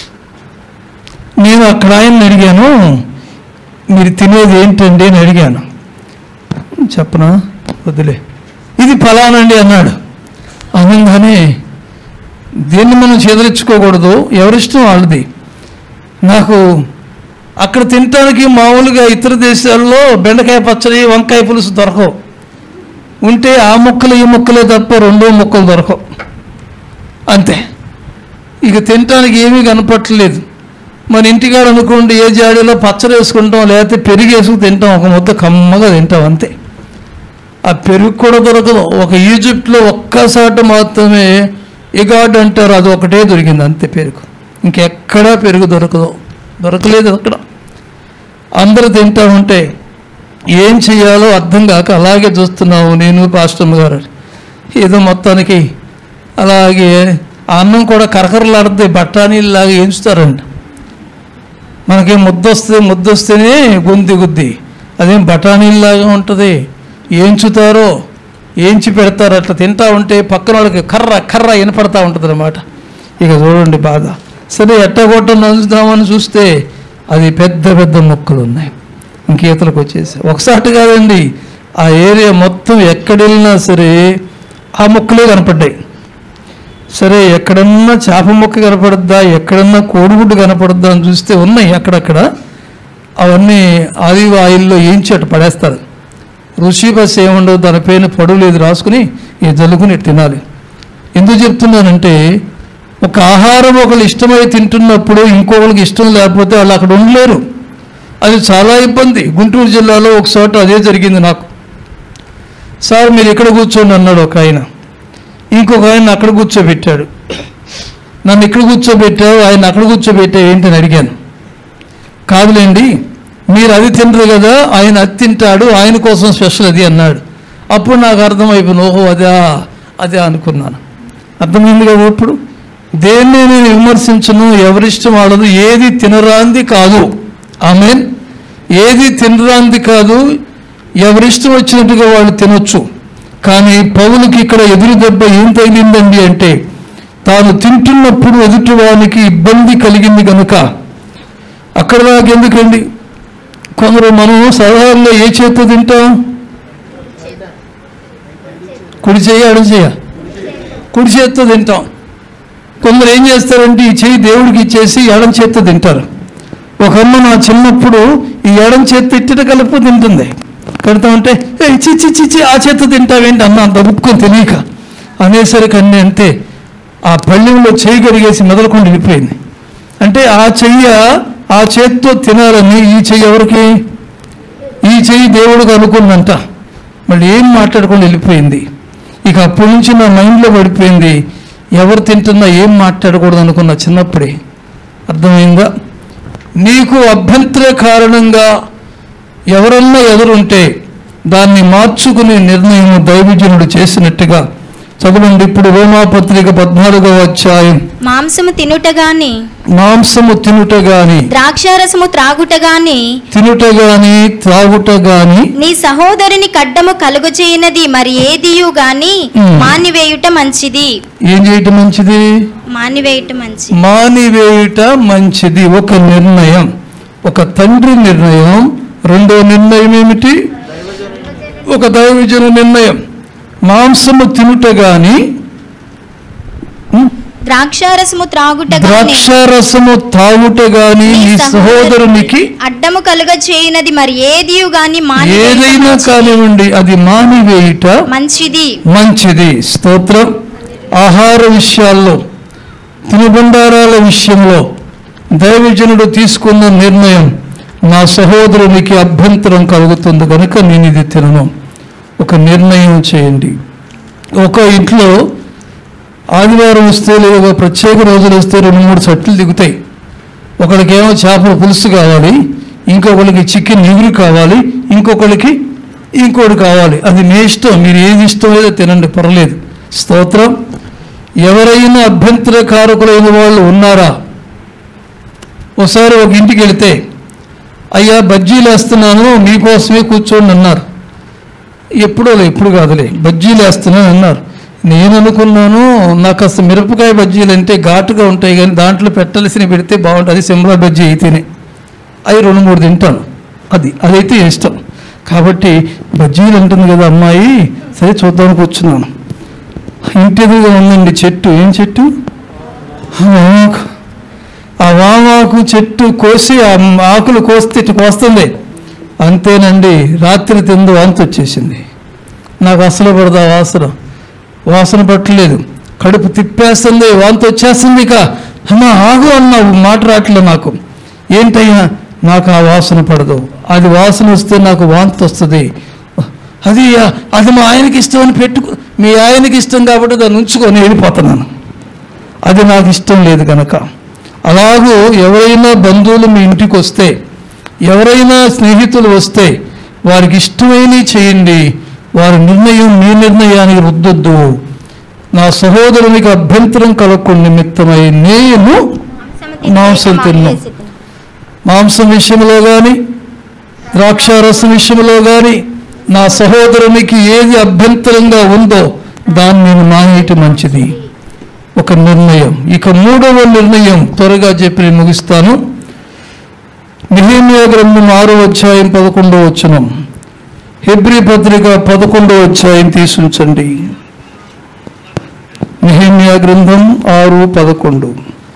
నేను అక్కడ ఆయన్ని అడిగాను మీరు తినేది ఏంటండి అని అడిగాను చెప్పనా వద్దులే ఇది ఫలానండి అన్నాడు అనగానే దీన్ని మనం చెదరించుకోకూడదు ఎవరిష్టం వాళ్ళది నాకు అక్కడ తినటానికి మామూలుగా ఇతర దేశాల్లో బెండకాయ పచ్చడి వంకాయ పులుసు దొరకవు ఉంటే ఆ ముక్కలు ఈ ముక్కలే తప్ప రెండో ముక్కలు దొరకవు అంతే ఇక తినటానికి ఏమీ కనపట్టలేదు మన ఇంటికాడ అనుకోండి ఏ జాడీలో పచ్చడి వేసుకుంటాం లేకపోతే పెరుగు వేసుకు తింటాం ఒక ముద్ద కమ్మగా తింటాం అంతే ఆ పెరుగు కూడా దొరకదు ఒక ఈజిప్ట్లో ఒక్కసాట మాత్రమే ఎగాడ్ అంటారు అది ఒకటే దొరికింది అంతే పెరుగు ఇంకెక్కడా పెరుగు దొరకదు దొరకలేదు అక్కడ అందరూ తింటా ఉంటే ఏం చేయాలో అర్థం కాక అలాగే చూస్తున్నాము నేను పాస్టమ్ గారు ఏదో మొత్తానికి అలాగే ఆ అన్నం కూడా కరకరలాడితే బఠానీలాగా ఏంచుతారంట మనకేం ముద్ద వస్తే ముద్ద వస్తేనే గుంది గుద్ది అదేం బఠానీలాగా ఉంటుంది ఏంచుతారో ఏంచి పెడతారు అట్లా తింటా ఉంటే పక్కన వాళ్ళకి కర్ర కర్ర వినపడతా ఉంటుంది అనమాట ఇక చూడండి బాధ సరే ఎట్టగొట్ట నంచుదామని చూస్తే అది పెద్ద పెద్ద మొక్కలు ఉన్నాయి ఇంకేతలకు వచ్చేసి ఒకసారి కాదండి ఆ ఏరియా మొత్తం ఎక్కడెళ్ళినా సరే ఆ మొక్కలే కనపడ్డాయి సరే ఎక్కడన్నా చేప మొక్క కనపడుద్దా ఎక్కడన్నా కోడిగుడ్డు కనపడుద్దా అని చూస్తే ఉన్నాయి అక్కడక్కడ అవన్నీ ఆలివ్ ఆయిల్లో ఏంచి అటు పడేస్తారు రుచి బస్ ఏముండదు దానిపైన పొడవు లేదు రాసుకుని ఈ జల్లుకుని తినాలి ఎందుకు చెప్తున్నానంటే ఒక ఆహారం ఒకళ్ళు ఇష్టమై తింటున్నప్పుడు ఇంకొకరికి ఇష్టం లేకపోతే వాళ్ళు అక్కడ ఉండలేరు అది చాలా ఇబ్బంది గుంటూరు జిల్లాలో ఒక చోట అదే జరిగింది నాకు సార్ మీరు ఇక్కడ కూర్చోండి అన్నాడు ఒక ఆయన ఇంకొక ఆయన అక్కడ కూర్చోబెట్టాడు నన్ను ఇక్కడ కూర్చోబెట్టావు ఆయన అక్కడ కూర్చోబెట్టావు ఏంటని అడిగాను కాదులేండి మీరు అది తినరు కదా ఆయన అది తింటాడు ఆయన కోసం స్పెషల్ అది అన్నాడు అప్పుడు నాకు అర్థమైపోయింది ఓహో అదా అదే అనుకున్నాను అర్థమైంది కదా ఇప్పుడు దేన్ని నేను విమర్శించను ఎవరిష్టం వాడదు ఏది తినరాంది కాదు ఆమెన్ ఏది తినరాంది కాదు ఎవరిష్టం వచ్చినట్టుగా వాళ్ళు తినొచ్చు కానీ పౌలకి ఇక్కడ ఎదురు దెబ్బ ఏం తగిలిందండి అంటే తాను తింటున్నప్పుడు ఎదుటివానికి ఇబ్బంది కలిగింది కనుక అక్కడ దాకా ఎందుకండి కొందరు మనం సాధారణంగా ఏ చేత్తో తింటాం కుడి చేయి అడుగు చేయ కుడి చేత్తో తింటాం కొందరు ఏం చేస్తారంటే ఈ చేయి దేవుడికి ఇచ్చేసి ఎడం చేత్తో తింటారు ఒక అమ్మ నా చిన్నప్పుడు ఈ ఎడం చేత్తో ఇట్టట కలుపు తింటుంది కడతా ఉంటే ఏ చిచ్చి చిచ్చి ఆ చేత్తో తింటావేంటి అన్న అంత బుక్కుని తెలియక అనేసరికి అన్నీ అంతే ఆ పళ్ళెంలో చేయి కడిగేసి మెదలకుండా వెళ్ళిపోయింది అంటే ఆ చెయ్య ఆ చేత్తో తినాలని ఈ చెయ్యి ఎవరికి ఈ చెయ్యి దేవుడికి అనుకుందంట మళ్ళీ ఏం మాట్లాడకుండా వెళ్ళిపోయింది ఇక అప్పటి నుంచి నా మైండ్లో పడిపోయింది ఎవరు తింటున్నా ఏం మాట్లాడకూడదు అనుకున్నా చిన్నప్పుడే అర్థమైందా నీకు అభ్యంతర కారణంగా ఎవరన్నా ఎదురుంటే దాన్ని మార్చుకునే నిర్ణయం దైవజనుడు చేసినట్టుగా చదవండి ఇప్పుడు రోమాపత్రిక పద్నాలుగవ అధ్యాయం మాంసము తినుట గాని మాంసము తినుట గాని ద్రాక్షారసము త్రాగుట గాని తినుట గాని త్రాగుట గాని నీ సహోదరుని కడ్డము కలుగు చేయనది మరి ఏదియు గాని మ్. మానివేయుట మంచిది ఏం చేయటం మంచిది మానివేయుట మంచిది మానివేయుట మంచిది ఒక నిర్ణయం ఒక తండ్రి నిర్ణయం రెండో నిర్ణయం ఏమిటి ఒక దైవజన నిర్ణయం మాంసము తినుట గాని ద్రాక్షారసము త్రాగుట గాని ద్రాక్షారసము తాగుట గాని నీ సహోదరునికి అడ్డము కలుగ చేయనది మరి ఏదియు గాని మానివేయుట ఏదైనా మంచిది. కానివ్వండి అది మానివేయుట మంచిది మంచిది స్తోత్రం ఆహార విషయాల్లో తినుబండారాల విషయంలో దైవజనుడు తీసుకున్న నిర్ణయం నా సహోదరునికి అభ్యంతరం కలుగుతుంది కనుక నేను ఇది తినను ఒక నిర్ణయం చేయండి ఒక ఇంట్లో ఆదివారం వస్తే లేదా ఒక ప్రత్యేక రోజులు వస్తే రెండు మూడు చట్లు దిగుతాయి ఒకరికేమో చేపల పులుసు కావాలి ఇంకొకరికి చికెన్ నిగురు కావాలి ఇంకొకరికి ఇంకోటి కావాలి అది మీ ఇష్టం మీరు ఏది ఇష్టం లేదో తినండి పర్లేదు స్తోత్రం ఎవరైనా అభ్యంతరకారకులైన వాళ్ళు ఉన్నారా ఒకసారి ఒక ఇంటికి వెళితే అయ్యా బజ్జీలు వేస్తున్నాను మీకోసమే కూర్చోండి అన్నారు ఎప్పుడో లే, ఇప్పుడు కాదులే బజ్జీలు వేస్తున్నాను అన్నారు నేను అనుకున్నాను నాకు అసలు మిరపకాయ బజ్జీలు అంటే ఘాటుగా ఉంటాయి కానీ దాంట్లో పెట్టాల్సిన పెడితే బాగుంటుంది అది సిమ్లా బజ్జీ అయితేనే అవి రెండు మూడు తింటాను అది అదైతే ఇష్టం కాబట్టి బజ్జీలు ఉంటుంది కదా అమ్మాయి సరే చూద్దాం కూర్చున్నాను ఇంటి ఎదురుగా ఉందండి చెట్టు ఏం చెట్టు వామాకు ఆ వామాకు చెట్టు కోసి ఆ ఆకులు కోస్తే ఇటు కోస్తుంది అంతేనండి రాత్రి తిందు వాంతి వచ్చేసింది నాకు అసలు పడదు ఆ వాసన వాసన పట్టలేదు కడుపు తిప్పేస్తుంది వాంతి వచ్చేస్తుంది ఇక అమ్మ ఆగు అన్నావు మాట రావట్లే నాకు ఏంటయ్యా నాకు ఆ వాసన పడదు అది వాసన వస్తే నాకు వాంతి వస్తుంది అది అది మా ఆయనకి ఇష్టం అని పెట్టుకో మీ ఆయనకి ఇష్టం కాబట్టి దాన్ని ఉంచుకొని వెళ్ళిపోతున్నాను అది నాకు ఇష్టం లేదు కనుక అలాగూ ఎవరైనా బంధువులు మీ ఇంటికి వస్తే ఎవరైనా స్నేహితులు వస్తే వారికి ఇష్టమైనవి చేయండి వారి నిర్ణయం మీ నిర్ణయానికి రుద్దొద్దు నా సహోదరునికి అభ్యంతరం కలగకుండా నిమిత్తమై నేను మాంసం తిన్ను. మాంసం విషయంలో కానీ ద్రాక్షారసం విషయంలో కానీ నా సహోదరునికి ఏది అభ్యంతరంగా ఉందో దాన్ని నేను మానేయటం మంచిది ఒక నిర్ణయం ఇక మూడవ నిర్ణయం త్వరగా చెప్పి నేను ముగిస్తాను నిహేమియా గ్రంథం ఆరో అధ్యాయం పదకొండో వచనం హెబ్రి పత్రిక పదకొండో అధ్యాయం తీసుంచండి నిహేమియా గ్రంథం ఆరు పదకొండు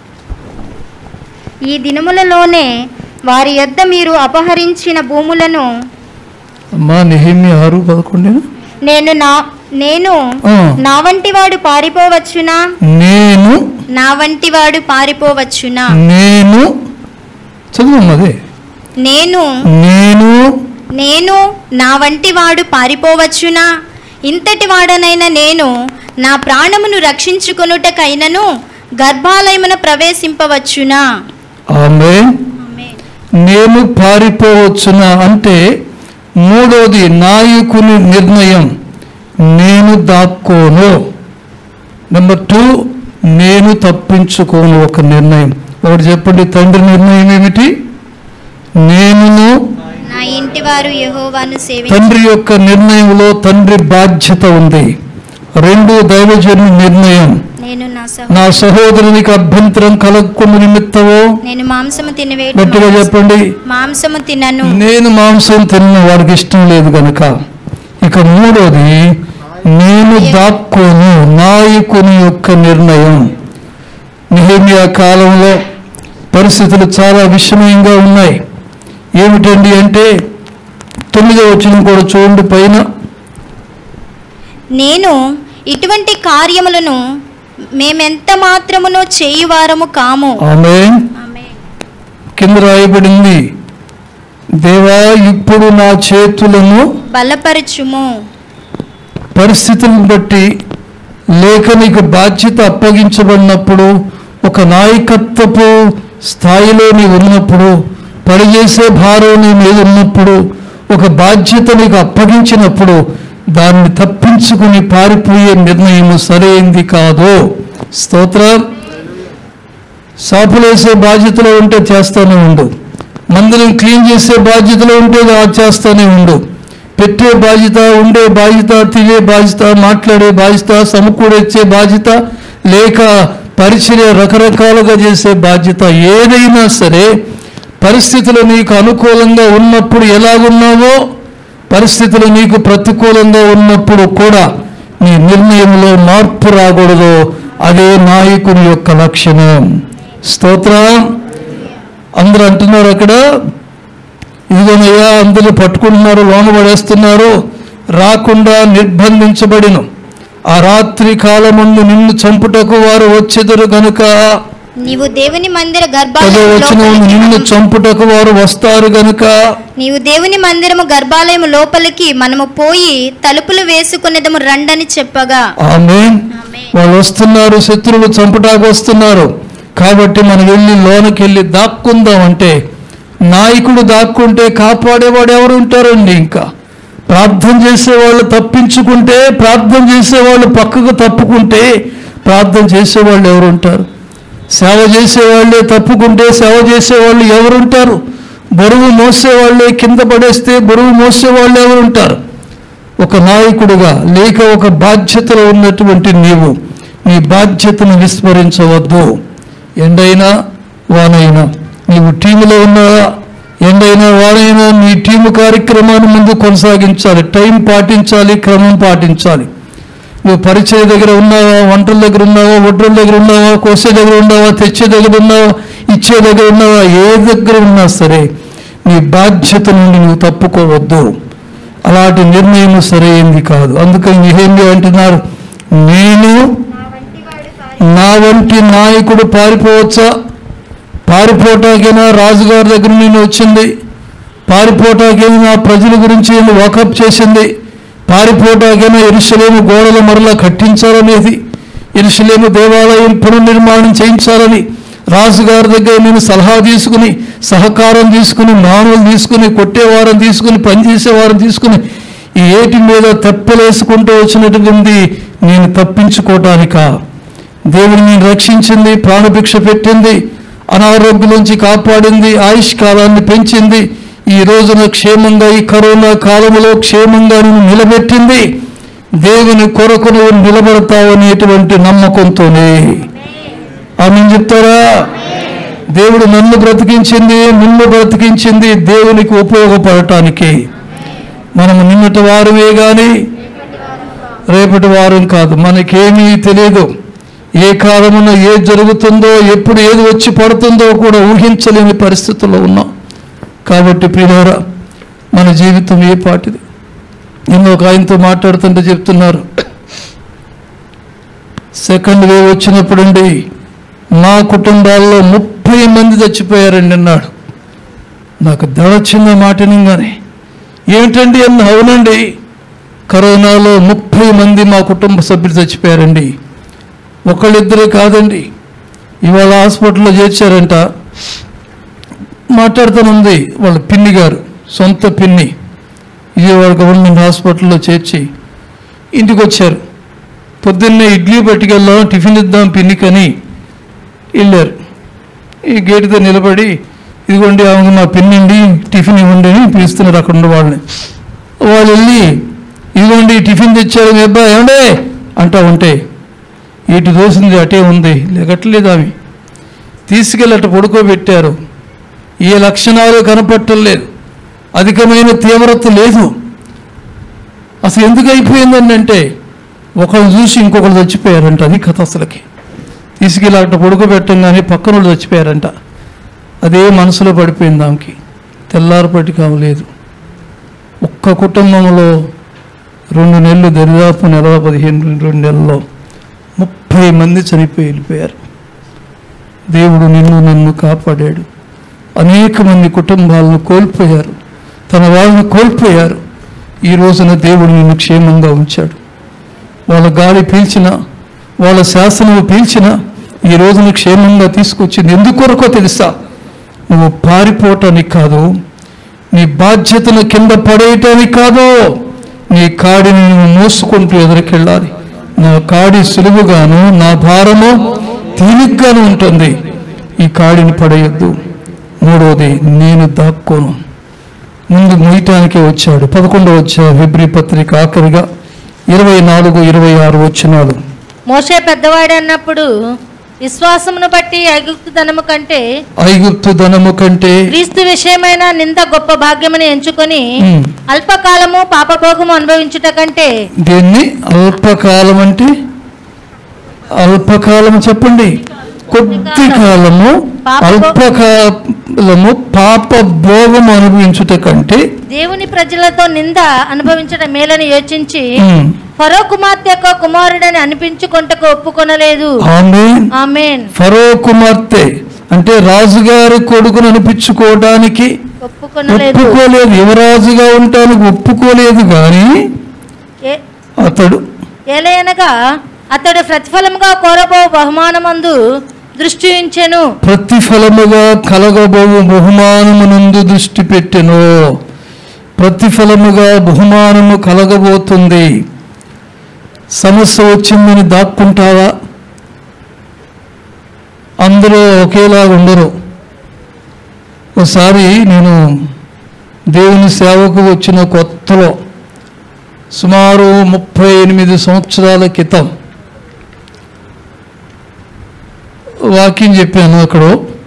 ఈ దినములలోనే వారి యొద్ద మీరు అపహరించిన భూములను అమ్మా నిహేమియా ఆరు పదకొండేనా నేను నా నేను ఆ. నా వంటి వాడు పారిపోవచ్చునా నేను నా వంటి వాడు పారిపోవచ్చునా నేను చదువున్నదే నేను నేను నేను నా వంటి వాడు పారిపోవచ్చునా ఇంతటి వాడనైన నేను నా ప్రాణమును రక్షించుకొనుటకైనను గర్భాలయమున ప్రవేశింపవచ్చునా ఆమె నేను పారిపోవచ్చునా అంటే మూడోది నాయకుని నిర్ణయం నేను దాక్కోను నెంబర్ టూ నేను తప్పించుకోను ఒక నిర్ణయం ఒకటి చెప్పండి తండ్రి నిర్ణయం ఏమిటి నేనును నా ఇంటి వారు యెహోవాను సేవించ తండ్రి యొక్క నిర్ణయంలో తండ్రి బాధ్యత ఉంది రెండు దైవజను నిర్ణయం నేను నా సహో నా సహోదరునికి అభ్యంతరం కలగకుండా నిమిత్తమో నేను మాంసము తినవేటి గట్టిగా చెప్పండి మాంసము తినను నేను మాంసం తిన్న వాడికి ఇష్టం లేదు గనక ఇక మూడోది నేను దాక్కోను నాయకుని యొక్క నిర్ణయం నిహేమియా కాలంలో పరిస్థితులు చాలా విషమయంగా ఉన్నాయి ఏమిటండి అంటే తొమ్మిదో వచ్చిన కూడా చూడండి పైన నేను ఇటువంటి కార్యములను మేమెంత మాత్రమునో చేయువారము కాము ఆమె కింద రాయబడింది దేవా ఇప్పుడు నా చేతులను బలపరచుము పరిస్థితులను బట్టి లేక నీకు బాధ్యత అప్పగించబడినప్పుడు ఒక నాయకత్వపు స్థాయిలో నీవు ఉన్నప్పుడు పనిచేసే భారం నీ మీద ఉన్నప్పుడు ఒక బాధ్యత నీకు అప్పగించినప్పుడు దాన్ని తప్పించుకుని పారిపోయే నిర్ణయము సరైంది కాదు స్తోత్రం సాపులేసే బాధ్యతలో ఉంటే చేస్తూనే ఉండు మందిరం క్లీన్ చేసే బాధ్యతలో ఉంటే అది చేస్తూనే ఉండు పెట్టే బాధ్యత ఉండే బాధ్యత తినే బాధ్యత మాట్లాడే బాధ్యత సమకూడొచ్చే బాధ్యత లేక పరిచర్య రకరకాలుగా చేసే బాధ్యత ఏదైనా సరే పరిస్థితులు నీకు అనుకూలంగా ఉన్నప్పుడు ఎలాగున్నావో పరిస్థితులు నీకు ప్రతికూలంగా ఉన్నప్పుడు కూడా నీ నిర్ణయంలో మార్పు రాకూడదు అదే నాయకుని యొక్క లక్షణం స్తోత్రం అందరూ అంటున్నారు అక్కడ ఇదిగోనయ్యా అందరూ పట్టుకుంటున్నారు లోన పడేస్తున్నారు రాకుండా నిర్బంధించబడిన ఆ రాత్రి కాలమందు నిన్ను చంపుటకు వారు వచ్చెదరు గనుక నీవు దేవుని మందిర పదో గర్భాలయం వచ్చిన లోపలికి నిన్ను మనము- చంపుటకు వారు వస్తారు గనుక నీవు దేవుని మందిరము గర్భాలయం లోపలికి మనము పోయి తలుపులు వేసుకునేదము రండని చెప్పగా ఆమె వాళ్ళు వస్తున్నారు శత్రువులు చంపటానికి వస్తున్నారు కాబట్టి మనం వెళ్ళి లోనకి వెళ్ళి దాక్కుందాం అంటే నాయకుడు దాక్కుంటే కాపాడేవాడు ఎవరు ఉంటారండి ఇంకా ప్రార్థన చేసేవాళ్ళు తప్పించుకుంటే ప్రార్థన చేసేవాళ్ళు పక్కకు తప్పుకుంటే ప్రార్థన చేసేవాళ్ళు ఎవరు ఉంటారు సేవ చేసేవాళ్ళే తప్పుకుంటే సేవ చేసేవాళ్ళు ఎవరుంటారు బరువు మోసేవాళ్ళే కింద పడేస్తే బరువు మోసేవాళ్ళు ఎవరుంటారు ఒక నాయకుడిగా లేక ఒక బాధ్యతలో ఉన్నటువంటి నీవు నీ బాధ్యతను విస్మరించవద్దు ఎండైనా వానైనా నీవు టీములో ఉన్నావా ఎండైనా వానైనా నీ టీము కార్యక్రమాన్ని ముందు కొనసాగించాలి టైం పాటించాలి క్రమం పాటించాలి నువ్వు పరిచయ దగ్గర ఉన్నావా వంటల దగ్గర ఉన్నావా ఒడ్రుల దగ్గర ఉన్నావా కోసే దగ్గర ఉన్నావా తెచ్చే దగ్గర ఉన్నావా ఇచ్చే దగ్గర ఉన్నావా ఏ దగ్గర ఉన్నా సరే నీ బాధ్యత నుండి నువ్వు తప్పుకోవద్దు అలాంటి నిర్ణయం సరైంది కాదు అందుకని నిహేంద్ర అంటున్నారు నేను నా వంటి నాయకుడు పారిపోవచ్చా పారిపోవటాకైనా రాజుగారి దగ్గర నేను వచ్చింది పారిపోవటాకైనా నా ప్రజల గురించి నేను వాకప్ చేసింది పారిపోవటాకైనా ఎరుసలేము గోడల మరలా కట్టించాలనేది ఎరుసలేము దేవాలయం పునర్నిర్మాణం చేయించాలని రాజుగారి దగ్గర నేను సలహా తీసుకుని సహకారం తీసుకుని మానవులు తీసుకుని కొట్టేవారం తీసుకుని పనిచేసేవారం తీసుకుని ఈ ఏటి మీద తెప్పలేసుకుంటూ వచ్చినటువంటి నేను తప్పించుకోవటానికా దేవుడు నేను రక్షించింది ప్రాణభిక్ష పెట్టింది అనారోగ్యం నుంచి కాపాడింది ఆయుష్ కాలాన్ని పెంచింది ఈ రోజున క్షేమంగా ఈ కరోనా కాలంలో క్షేమంగా నేను నిలబెట్టింది దేవుని కొరకు నువ్వు నిలబడతావు అనేటువంటి నమ్మకంతోనే ఆమె చెప్తారా దేవుడు నన్ను బ్రతికించింది నిన్ను బ్రతికించింది దేవునికి ఉపయోగపడటానికి మనము నిన్నటి వారమే కానీ రేపటి వారం కాదు మనకేమీ తెలియదు ఏ కాలమున ఏది జరుగుతుందో ఎప్పుడు ఏది వచ్చి పడుతుందో కూడా ఊహించలేని పరిస్థితుల్లో ఉన్నాం కాబట్టి ప్రియులారా మన జీవితం ఏ పాటిది నిన్న ఒక ఆయనతో మాట్లాడుతుంటే చెప్తున్నారు సెకండ్ వేవ్ వచ్చినప్పుడండి మా కుటుంబాల్లో ముప్పై మంది చచ్చిపోయారండి అన్నాడు నాకు దడొచ్చింది ఆ మాట వినగానే ఏమిటండి అన్న అవునండి కరోనాలో ముప్పై మంది మా కుటుంబ సభ్యులు చచ్చిపోయారండి ఒకళ్ళిద్దరే కాదండి ఇవాళ హాస్పిటల్లో చేర్చారంట మాట్లాడుతానుంది వాళ్ళ పిన్ని గారు సొంత పిన్ని విజయవాడ గవర్నమెంట్ హాస్పిటల్లో చేర్చి ఇంటికి వచ్చారు పొద్దున్నే ఇడ్లీ పట్టుకెళ్దాం టిఫిన్ ఇద్దాం పిన్నికని వెళ్ళారు ఈ గేటుతో నిలబడి ఇదిగోండి ఆమె మా పిన్నండి టిఫిన్ ఇవ్వండి అని పిలుస్తున్నారు అక్కడ ఉన్న వాళ్ళని వాళ్ళు వెళ్ళి ఇదిగోండి టిఫిన్ తెచ్చారు మీ అబ్బాయి ఏమండే అంటా ఉంటే ఇటు దోసింది అటే ఉంది లెగట్లేదు ఆమె తీసుకెళ్ళి అటు పడుకోబెట్టారు ఏ లక్షణాలు కనపట్టలేదు అధికమైన తీవ్రత లేదు అసలు ఎందుకు అయిపోయిందని అంటే ఒకళ్ళు చూసి ఇంకొకరు చచ్చిపోయారంట అది కథ అసలుకి తీసుకెళ్ళి అట్ట పడుకోబెట్టంగానే పక్కన వాళ్ళు చచ్చిపోయారంట అదే మనసులో పడిపోయింది ఆమెకి తెల్లారపటికి ఆమె లేదు ఒక్క కుటుంబంలో రెండు నెలలు దరిదాపు నెల పదిహేను రెండు నెలల్లో ముప్పై మంది చనిపోయి వెళ్ళిపోయారు దేవుడు నిన్ను నన్ను కాపాడాడు అనేక మంది కుటుంబాలను కోల్పోయారు తన వాళ్ళని కోల్పోయారు ఈ రోజున దేవుడు నిన్ను క్షేమంగా ఉంచాడు వాళ్ళ గాలి పీల్చిన వాళ్ళ శాసనము పీల్చిన ఈ రోజున క్షేమంగా తీసుకొచ్చింది ఎందుకొరకో తెలుసా నువ్వు పారిపోవటానికి కాదు నీ బాధ్యతను కింద పడేయటానికి కాదు నీ కాడిని నువ్వు మోసుకుంటూ ఎదురుకెళ్ళాలి నా కాడి సులువుగాను నా భారము తేలిగ్గాను ఉంటుంది ఈ కాడిని పడేయొద్దు మూడవది నేను దాక్కోను ముందు మొయ్యటానికే వచ్చాడు పదకొండవ వచ్చా ఫిబ్రి పత్రిక ఆఖరిగా ఇరవై నాలుగు ఇరవై ఆరు వచ్చినాడు మోషే పెద్దవాడు అన్నప్పుడు విశ్వాసమును బట్టి ఐగుప్తు ధనము కంటే ఐగుప్తు ధనము కంటే క్రీస్తు విషయమైన నింద గొప్ప భాగ్యమని ఎంచుకొని ఉమ్. అల్పకాలము పాపభోగము అనుభవించుట కంటే దీన్ని అల్పకాలం అంటే అల్పకాలం చెప్పండి కొద్ది కాలము అల్పకాలము పాప భోగం అనుభవించుట కంటే దేవుని ప్రజలతో నింద అనుభవించడం మేలని యోచించి ఉమ్, ఫరో కుమార్తె యొక్క కుమారుడని అనిపించుకొంటకు ఒప్పుకొనలేదు ఆమేన్ ఆమెన్ ఫరో కుమార్తె అంటే రాజుగారి కొడుకును అనిపించుకోవడానికి ఒప్పుకొనలేదు ఒప్పుకోలేదు యువరాజుగా ఉండటానికి ఒప్పుకోలేదు కానీ ఏ- అతడు ఏలయనగా అతడు ప్రతిఫలముగా కోరబో బహుమానమందు దృష్టి ఉంచెను ప్రతిఫలముగా కలగబోవు బహుమానమునందు దృష్టి పెట్టెను ప్రతిఫలముగా బహుమానము కలగబోతుంది సమస్య వచ్చిందని దాక్కుంటావా అందరూ ఒకేలాగా ఉండరు ఒకసారి నేను దేవుని సేవకు వచ్చిన కొత్తలో సుమారు ముప్పై ఎనిమిది సంవత్సరాల క్రితం వాక్యం చెప్పాను అక్కడ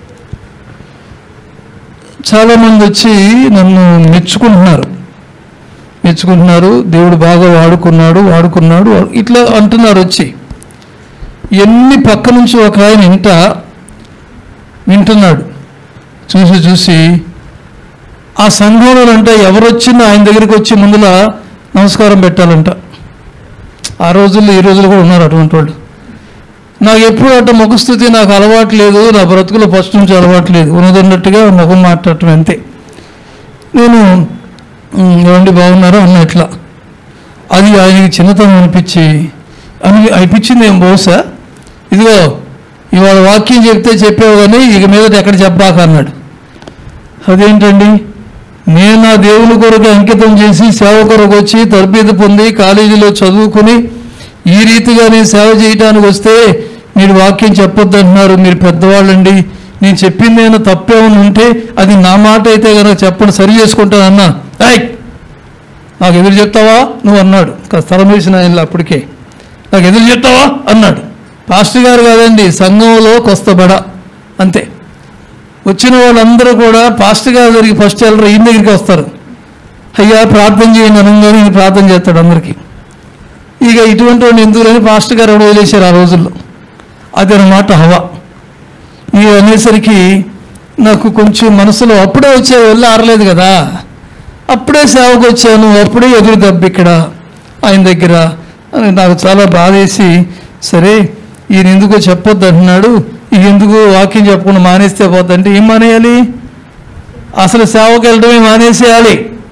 చాలామంది వచ్చి నన్ను మెచ్చుకుంటున్నారు మెచ్చుకుంటున్నారు దేవుడు బాగా వాడుకున్నాడు వాడుకున్నాడు ఇట్లా అంటున్నారు వచ్చి ఎన్ని పక్క నుంచి ఒక ఆయన ఇంట వింటున్నాడు చూసి చూసి ఆ సంఘంలో అంటే ఎవరు వచ్చినా ఆయన దగ్గరికి వచ్చి ముందుల నమస్కారం పెట్టాలంట ఆ రోజుల్లో ఈ రోజులు కూడా ఉన్నారు అటువంటి వాళ్ళు నాకు ఎప్పుడు అట్ట ముఖస్థుతి నాకు అలవాటు లేదు నా బ్రతుకులో ఫస్ట్ నుంచి అలవాటు లేదు ఉన్నదన్నట్టుగా ముఖం మాట్లాడటం అంతే నేను "ఉమ్, ఏమండి బాగున్నారా అన్న ఇట్లా అది ఆయనకి చిన్నతనం అనిపించి అని అనిపించింది ఏం బహుశా ఇదిగో ఇవాళ వాక్యం చెప్తే చెప్పావు కానీ ఇక మీద ఎక్కడ చెప్పాక అన్నాడు అదేంటండి నేను నా దేవుని కొరకు అంకితం చేసి సేవ కొరకు వచ్చి తరబేది పొంది కాలేజీలో చదువుకుని ఈ రీతిగా నేను సేవ చేయడానికి వస్తే మీరు వాక్యం చెప్పొద్దు అంటున్నారు మీరు పెద్దవాళ్ళండి నేను చెప్పింది ఏమైనా తప్పేమైనా ఉంటే అది నా మాట అయితే కనుక చెప్పండి సరి చేసుకుంటాను అన్నా ఐ నాకు ఎదురు చెప్తావా నువ్వు అన్నాడు కాస్త స్థలం వేసిన ఆయన అప్పటికే నాకు ఎదురు చెప్తావా అన్నాడు పాస్టర్ గారు కాదండి సంఘంలో కొస్తబడ అంతే వచ్చిన వాళ్ళందరూ కూడా పాస్టర్ గారి దగ్గరికి ఫస్ట్ వెళ్ళరు ఈయన దగ్గరికి వస్తారు అయ్యా ప్రార్థన చేయండి అనగానే ఈయన ప్రార్థన చేస్తాడు అందరికీ ఇక ఇటువంటి వాడిని ఎందుకులని పాస్టర్ గారు ఎవడో వదిలేశారు ఆ రోజుల్లో అది అన్నమాట హవా ఇక అనేసరికి నాకు కొంచెం మనసులో అప్పుడే వచ్చే వెళ్ళి ఆరలేదు కదా అప్పుడే సేవకు వచ్చాను అప్పుడే ఎదురు దెబ్బ ఇక్కడ ఆయన దగ్గర అని నాకు చాలా బాధేసి సరే ఈయన ఎందుకో చెప్పొద్దు అంటున్నాడు ఈ ఎందుకు వాక్యం చెప్పకుండా మానేస్తే పోద్దంటే ఏం మానేయాలి అసలు సేవకు వెళ్ళడమే మానేసేయాలి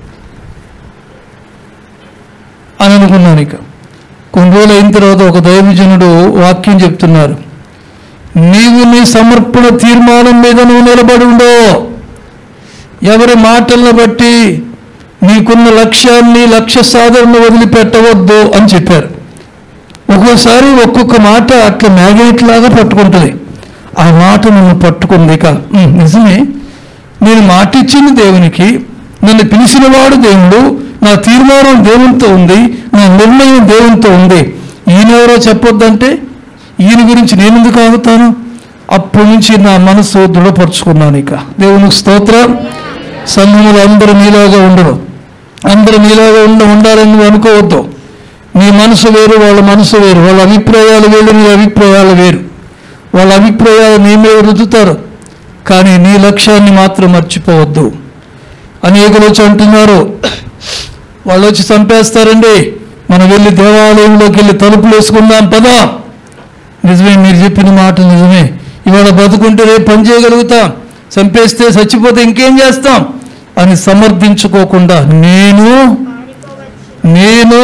అని అనుకున్నాను ఇక కొన్ని రోజులు అయిన తర్వాత ఒక దైవజనుడు వాక్యం చెప్తున్నారు నీవు నీ సమర్పణ తీర్మానం మీద నువ్వు నిలబడి ఉండో ఎవరి మాటలను బట్టి నీకున్న లక్ష్యాన్ని లక్ష్య సాధనను వదిలిపెట్టవద్దు అని చెప్పారు ఒక్కోసారి ఒక్కొక్క మాట అట్లా మ్యాగ్నెట్ లాగా పట్టుకుంటుంది ఆ మాట నన్ను పట్టుకుంది ఇక "ఉమ్, నిజమే నేను మాట ఇచ్చింది దేవునికి నన్ను పిలిచినవాడు దేవుడు నా తీర్మానం దేవునితో ఉంది నా నిర్ణయం దేవునితో ఉంది ఈయనెవరో చెప్పొద్దంటే ఈయన గురించి నేను ఎందుకు ఆగుతాను అప్పటి నుంచి నా మనసు దృఢపరుచుకున్నాను ఇక దేవునికి స్తోత్రం సంఘములు అందరూ మీలాగా ఉండరు అందరూ మీలాగా ఉండ ఉండాలని నువ్వు అనుకోవద్దు నీ మనసు వేరు వాళ్ళ మనసు వేరు వాళ్ళ అభిప్రాయాలు వేరు నీ అభిప్రాయాలు వేరు వాళ్ళ అభిప్రాయాలు నీ మీద రుద్దుతారు కానీ నీ లక్ష్యాన్ని మాత్రం మర్చిపోవద్దు అనేకులు వచ్చి అంటున్నారు వాళ్ళు వచ్చి చంపేస్తారండి మనం వెళ్ళి దేవాలయంలోకి వెళ్ళి తలుపులు వేసుకుందాం పదా నిజమే మీరు చెప్పిన మాట నిజమే ఇవాళ బతుకుంటే రేపు పని చేయగలుగుతాం చంపేస్తే చచ్చిపోతే ఇంకేం చేస్తాం అని సమర్థించుకోకుండా నేను నేను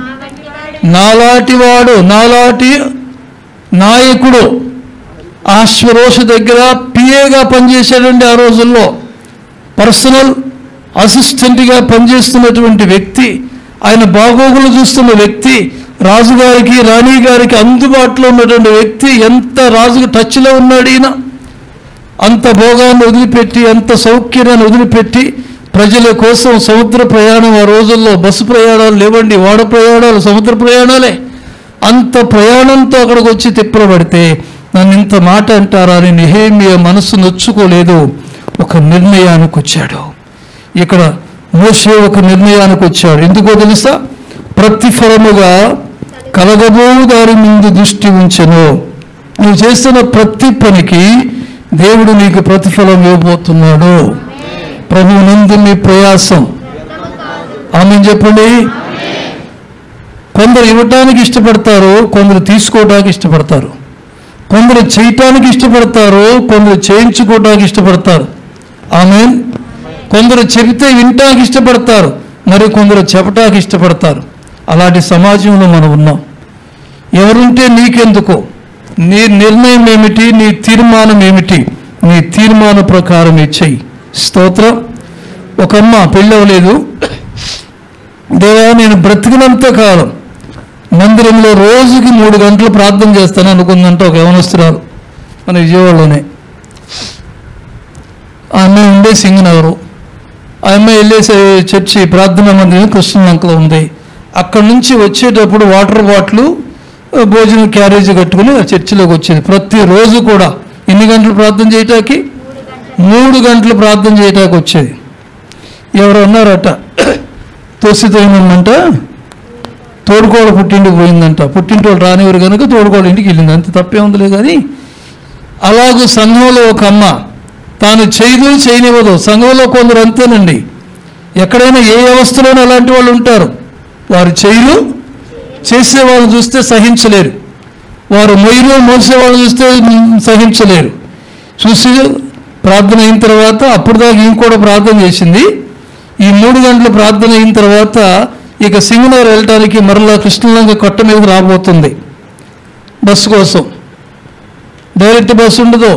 నాలాటి వాడు నాలాటి నాయకుడు ఆశ్వరోష దగ్గర పిఏగా పనిచేశాడండి ఆ రోజుల్లో పర్సనల్ అసిస్టెంట్గా పనిచేస్తున్నటువంటి వ్యక్తి ఆయన బాగోగులు చూస్తున్న వ్యక్తి రాజుగారికి రాణి గారికి అందుబాటులో ఉన్నటువంటి వ్యక్తి ఎంత రాజుకు టచ్లో ఉన్నాడు ఈయన అంత భోగాన్ని వదిలిపెట్టి అంత సౌఖ్యాన్ని వదిలిపెట్టి ప్రజల కోసం సముద్ర ప్రయాణం ఆ రోజుల్లో బస్సు ప్రయాణాలు లేవండి ఓడ ప్రయాణాలు సముద్ర ప్రయాణాలే అంత ప్రయాణంతో అక్కడికి వచ్చి తిప్పలు పడితే నన్ను ఇంత మాట అంటారా అని నెహేమియా మనసు నొచ్చుకోలేదు ఒక నిర్ణయానికి వచ్చాడు ఇక్కడ మోషే ఒక నిర్ణయానికి వచ్చాడు ఎందుకో తెలుసా ప్రతిఫలముగా కలగబో దారి ముందు దృష్టి ఉంచెను నువ్వు చేస్తున్న ప్రతి పనికి దేవుడు నీకు ప్రతిఫలం ఇవ్వబోతున్నాడు ప్రభు నందు మీ ప్రయాసం ఆమె చెప్పండి కొందరు ఇవ్వటానికి ఇష్టపడతారు కొందరు తీసుకోవడానికి ఇష్టపడతారు కొందరు చేయటానికి ఇష్టపడతారు కొందరు చేయించుకోవడానికి ఇష్టపడతారు ఆమె కొందరు చెబితే వినటానికి ఇష్టపడతారు మరి కొందరు చెప్పటానికి ఇష్టపడతారు అలాంటి సమాజంలో మనం ఉన్నాం ఎవరుంటే నీకెందుకో నీ నిర్ణయం ఏమిటి నీ తీర్మానం ఏమిటి నీ తీర్మాన ప్రకారం చెయ్యి స్తోత్రం ఒక అమ్మ పెళ్ళవలేదు దేవా నేను బ్రతికినంత కాలం మందిరంలో రోజుకి మూడు గంటలు ప్రార్థన చేస్తాను అనుకుందంట ఒక యవనస్తురాలు మన విజయవాడలోనే ఆ అమ్మాయి ఉండే సింగనగరు ఆ అమ్మాయి వెళ్ళేసే చర్చి ప్రార్థనా మందిరం కృష్ణలంకలో ఉంది అక్కడ నుంచి వచ్చేటప్పుడు వాటర్ బాటిల్ ఆ, భోజనం క్యారేజీ కట్టుకుని ఆ చర్చిలోకి వచ్చేది ప్రతిరోజు కూడా ఎన్ని గంటలు ప్రార్థన చేయటానికి మూడు గంటలు ప్రార్థన చేయటానికి వచ్చేది ఎవరు అన్నారట తోసితోయినంట తోడుకోడ పుట్టింటికి పోయిందంట పుట్టింటోళ్ళు రానివారు కనుక తోడుకోడ ఇంటికి వెళ్ళింది అంత తప్పే ఉందిలే కానీ అలాగే సంఘంలో ఒక అమ్మ తాను చేయదు చేయనివ్వదు సంఘంలో కొందరు అంతేనండి ఎక్కడైనా ఏ వ్యవస్థలోనూ అలాంటి వాళ్ళు ఉంటారు వారు చేయరు చేసే వాళ్ళని చూస్తే సహించలేరు వారు మొయ్యరు మోసే వాళ్ళని చూస్తే మ్, సహించలేరు చూసి ప్రార్థన అయిన తర్వాత అప్పుడు దాకా ఈమె కూడా ప్రార్థన చేసింది ఈ మూడు గంటల ప్రార్థన అయిన తర్వాత ఇక సింగనగర్ వెళ్ళటానికి మరలా కృష్ణలంక కొట్ట మీద రాబోతుంది బస్సు కోసం డైరెక్ట్ బస్సు ఉండదు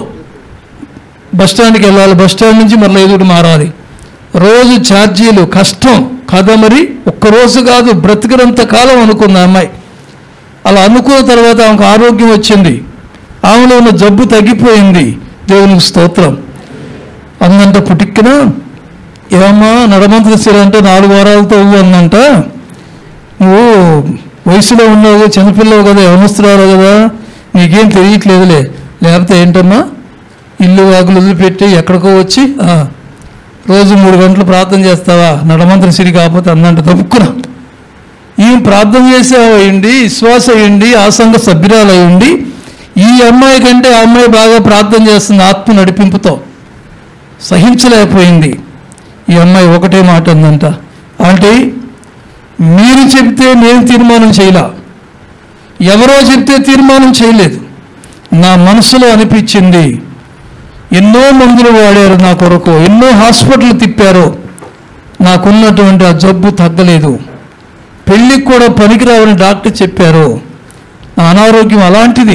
బస్ స్టాండ్కి వెళ్ళాలి బస్ స్టాండ్ నుంచి మరలా ఎదురు మారాలి రోజు ఛార్జీలు కష్టం కదా మరి ఒక్కరోజు కాదు బ్రతికినంత కాలం అనుకుంది ఆ అమ్మాయి అలా అనుకున్న తర్వాత ఆమెకు ఆరోగ్యం వచ్చింది ఆమెలో ఉన్న జబ్బు తగ్గిపోయింది దేవునికి స్తోత్రం అందంట పుటిక్కిన ఏమమ్మా నడమంత్రి శిర అంటే నాలుగు వారాలతో అవ్వు అందంట నువ్వు వయసులో ఉన్నావు చిన్నపిల్లవు కదా యవనస్తురాలు కదా నీకేం తెలియట్లేదులే లేకపోతే ఏంటమ్మా ఇల్లు వాకులు వదిలిపెట్టి ఎక్కడికో వచ్చి ఆ, రోజు మూడు గంటలు ప్రార్థన చేస్తావా నడమంత్రి సిరి కాకపోతే అందంట తప్పుకున్నా ఈమె ప్రార్థన చేసే అయ్యండి విశ్వాస అయ్యండి ఆ సంఘ సభ్యురాలు అయ్యండి ఈ అమ్మాయి కంటే ఆ అమ్మాయి బాగా ప్రార్థన చేస్తుంది ఆత్మ నడిపింపుతో సహించలేకపోయింది ఈ అమ్మాయి ఒకటే మాట ఉందంట అంటే మీరు చెప్తే నేను తీర్మానం చేయలా ఎవరో చెప్తే తీర్మానం చేయలేదు నా మనసులో అనిపించింది ఎన్నో మందులు వాడారు నా కొరకు ఎన్నో హాస్పిటల్ తిప్పారు నాకున్నటువంటి ఆ జబ్బు తగ్గలేదు పెళ్ళికి కూడా పనికిరావని డాక్టర్ చెప్పారు నా అనారోగ్యం అలాంటిది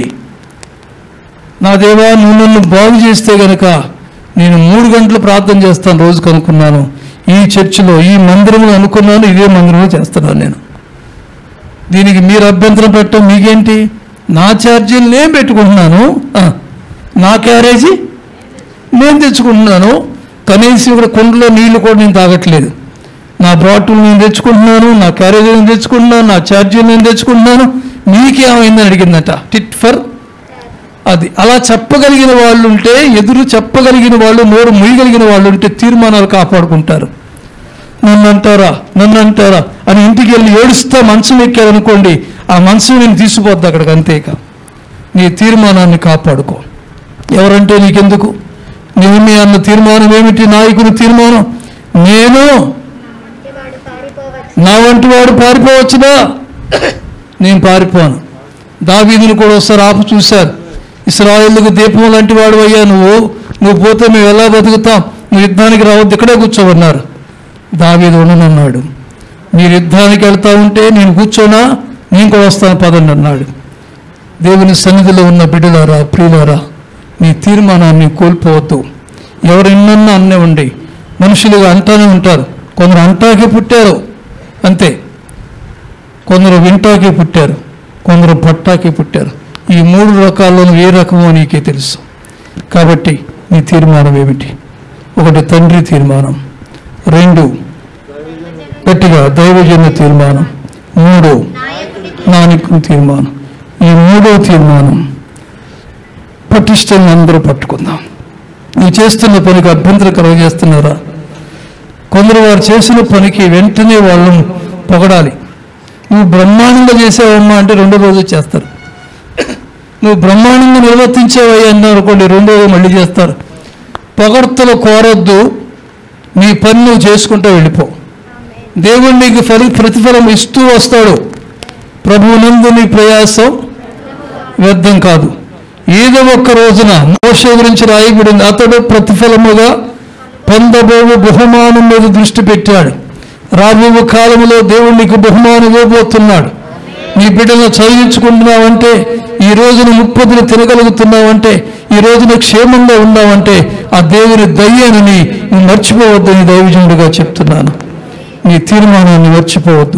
నా దేవా నువ్వు నన్ను బాగు చేస్తే గనక నేను మూడు గంటలు ప్రార్థన చేస్తాను రోజు కనుక్కున్నాను ఈ చర్చిలో ఈ మందిరంలో అనుకున్నాను ఇదే మందిరంలో చేస్తున్నాను నేను దీనికి మీరు అభ్యంతరం పెట్టడం మీకేంటి నా ఛార్జీలు నేను పెట్టుకుంటున్నాను ఆ, నా క్యారేజీ నేను తెచ్చుకుంటున్నాను కనీసం ఇక్కడ కుండలో నీళ్లు కూడా నేను తాగట్లేదు నా బాటిల్ నేను తెచ్చుకుంటున్నాను నా క్యారేజీ నేను తెచ్చుకుంటున్నాను నా ఛార్జీలు నేను తెచ్చుకుంటున్నాను మీకేమైందని అడిగిందట టిట్ ఫర్ అది అలా చెప్పగలిగిన వాళ్ళు ఉంటే ఎదురు చెప్పగలిగిన వాళ్ళు నోరు ముయ్యగలిగిన వాళ్ళు ఉంటే తీర్మానాలు కాపాడుకుంటారు నన్ను అంటారా నన్ను అంటారా అని ఇంటికి వెళ్ళి ఏడుస్తా మంచం ఎక్కారనుకోండి ఆ మనసు నేను తీసుకుపోద్ది అక్కడికి అంతేక నీ తీర్మానాన్ని కాపాడుకో ఎవరంటే నీకెందుకు నేమి అన్న తీర్మానం ఏమిటి నాయకుని తీర్మానం నేను నా వంటి వాడు పారిపోవచ్చునా నేను పారిపోను దావీదుని కూడా ఒకసారి ఆపు చూశారు ఇస్రాయేళ్ళకు దీపం లాంటి వాడు అయ్యా నువ్వు నువ్వు పోతే మేము ఎలా బతుకుతాం నువ్వు యుద్ధానికి రావద్దు ఇక్కడే కూర్చోమన్నారు దావీదు ఉండనన్నాడు మీరు యుద్ధానికి వెళ్తా ఉంటే నేను కూర్చోనా నేను కూడా వస్తాను పదండి అన్నాడు దేవుని సన్నిధిలో ఉన్న బిడ్డలారా ప్రియులారా నీ తీర్మానాన్ని కోల్పోవద్దు ఎవరెన్నన్నా అన్నే ఉండి మనుషులుగా అంటానే ఉంటారు కొందరు అంటాకే పుట్టారు అంతే కొందరు వింటాకే పుట్టారు కొందరు పట్టాకే పుట్టారు ఈ మూడు రకాల్లో నువ్వు ఏ రకమో నీకే తెలుసు కాబట్టి నీ తీర్మానం ఏమిటి ఒకటి తండ్రి తీర్మానం రెండు గట్టిగా దైవజన్య తీర్మానం మూడు నాయకుని తీర్మానం ఈ మూడో తీర్మానం పటిష్టంగా అందరూ పట్టుకుందాం నువ్వు చేస్తున్న పనికి అభ్యంతరం కలుగజేస్తున్నారా కొందరు వారు చేసిన పనికి వెంటనే వాళ్ళను పొగడాలి నువ్వు బ్రహ్మాండంగా చేసావమ్మా అంటే రెండో రోజు చేస్తారు నువ్వు బ్రహ్మాండంగా నిర్వర్తించేవయ్యా అన్నారు అనుకోండి రెండో రోజు మళ్ళీ చేస్తారు పొగడ్తలు కోరొద్దు నీ పని నువ్వు చేసుకుంటూ వెళ్ళిపో దేవుడు నీకు ఫలి ప్రతిఫలం ఇస్తూ వస్తాడు ప్రభువునందు నీ ప్రయాసం వ్యర్థం కాదు ఏదో ఒక్క రోజున మోషే గురించి రాయబడింది అతడు ప్రతిఫలముగా పొందబోవు బహుమానం మీద దృష్టి పెట్టాడు రాబోవు కాలంలో దేవుడు నీకు బహుమానం ఇవ్వబోతున్నాడు నీ బిడ్డలను చదివించుకుంటున్నావంటే ఈ రోజున ముప్పదులు తినగలుగుతున్నావంటే ఈ రోజున క్షేమంగా ఉన్నావంటే ఆ దేవుని దయ్యానని నువ్వు మర్చిపోవద్దని దైవజనుడిగా చెప్తున్నాను నీ తీర్మానాన్ని మర్చిపోవద్దు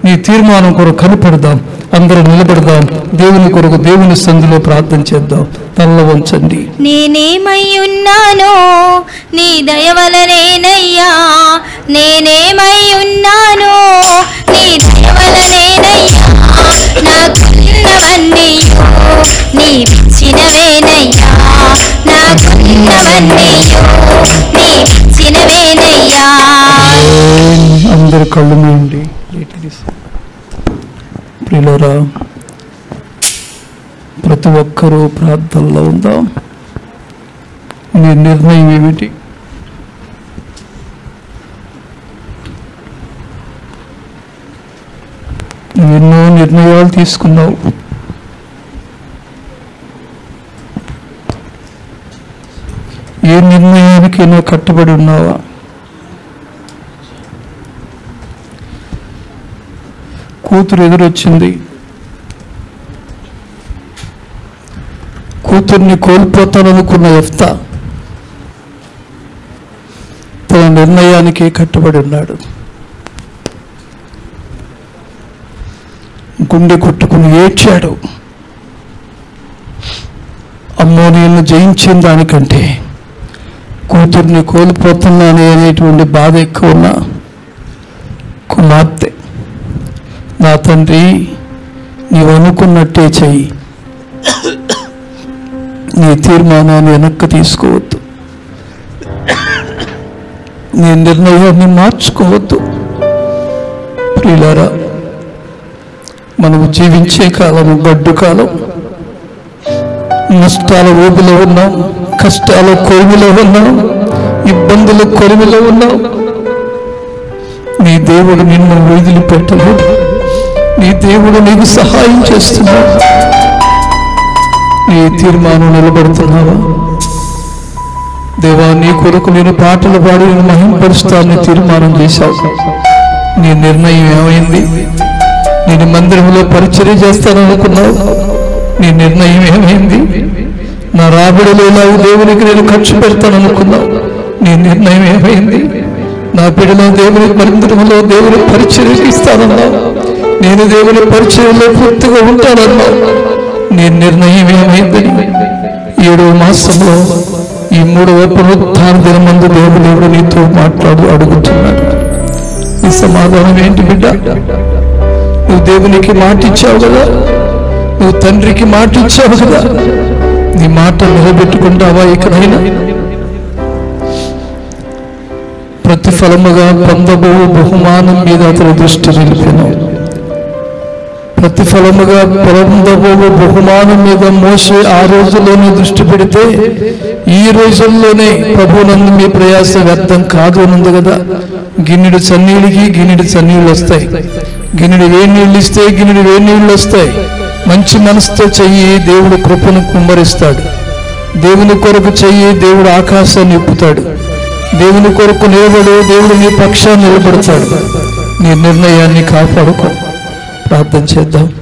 నీ తీర్మానం కొరకు కనిపెడదాం అందరూ నిలబడదాం దేవుని కొరకు దేవుని సంధిలో ప్రార్థన చేద్దాం తల్ల వంచండి నేనేమై ఉన్నానో నీ దయ వలనేనయ్యా నేనేమై ఉన్నానో నీ దయ వలనేనయ్యా నాకున్నవన్నీ నీవిచ్చినవేనయ్యా నాకున్నవన్నీ నీవిచ్చినవేనయ్యా అందరు కళ్ళు మూయండి ప్రియులరా ప్రతి ఒక్కరూ ప్రార్థనలో ఉందాం నీ నిర్ణయం ఏమిటి నువ్వు ఎన్నో నిర్ణయాలు తీసుకున్నావు ఏ నిర్ణయానికైనా కట్టుబడి ఉన్నావా కూతురు ఎదురొచ్చింది కూతుర్ని కోల్పోతాననుకున్న ఎఫ్తా తన నిర్ణయానికి కట్టుబడి ఉన్నాడు గుండె కొట్టుకుని ఏడ్చాడు అమ్మోనియల్ని జయించిన దానికంటే కూతుర్ని కోల్పోతున్నానే అనేటువంటి బాధ ఎక్కువ ఉన్న కుమార్తె నా తండ్రి నీవు అనుకున్నట్టే చెయ్యి నీ తీర్మానాన్ని వెనక్కి తీసుకోవద్దు నీ నిర్ణయాన్ని మార్చుకోవద్దు ప్రియులారా మనము జీవించే కాలము గడ్డు కాలం నష్టాల ఊబిలో ఉన్నాం కష్టాల కొరిమిలో ఉన్నాం ఇబ్బందుల కొరిమిలో ఉన్నాం నీ దేవుడు నిన్ను వదిలిపెట్టలేదు నీ దేవుడు నీకు సహాయం చేస్తున్నాడు నీ తీర్మానం నిలబడుతున్నావా దేవా నీ కొరకు నేను పాటలు పాడి నేను మహింపరుస్తానని తీర్మానం చేశావు నీ నిర్ణయం ఏమైంది నేను మందిరంలో పరిచర్య చేస్తాననుకున్నావు నీ నిర్ణయం ఏమైంది నా రాబడిలో ఇలాగ దేవునికి నేను ఖర్చు పెడతాననుకున్నావు నీ నిర్ణయం ఏమైంది నా బిడ్డలో దేవుని మందిరంలో దేవుని పరిచర్య ఇస్తానన్నావు నేను దేవుని పరిచర్యలో పూర్తిగా ఉంటానన్నావు నీ నిర్ణయం ఏమైందని ఏడవ మాసంలో ఈ మూడవ పునరుత్థాన దినమందు దేవుడు నీతో మాట్లాడు అడుగుతున్నాడు ఈ సమాధానం ఏంటి బిడ్డ నువ్వు దేవునికి మాట ఇచ్చావు కదా నువ్వు తండ్రికి మాట ఇచ్చావు కదా నీ మాట నిలబెట్టుకుంటావా ఇకనైనా ప్రతిఫలముగా పొందబో బహుమానం మీద అతని దృష్టి నిలిపాను ప్రతిఫలముగా పొందబో బహుమానం మీద మోసే ఆ రోజుల్లోనే దృష్టి పెడితే ఈ రోజుల్లోనే ప్రభునందు మీ ప్రయాస వ్యర్థం కాదు అని ఉంది కదా గిన్నెడు చన్నీళ్ళకి గిన్నెడు చన్నీళ్ళు వస్తాయి గిన్నెడు వేడి నీళ్ళు ఇస్తే గిన్నెడు వేడి నీళ్ళు వస్తాయి మంచి మనసుతో చెయ్యి దేవుడు కృపను కుమ్మరిస్తాడు దేవుని కొరకు చెయ్యి దేవుడు ఆకాశాన్ని ఇప్పుతాడు దేవుని కొరకు నిలబడు దేవుడు నీ పక్షాన్ని నిలబడతాడు నీ నిర్ణయాన్ని కాపాడుకో ప్రార్థన చేద్దాం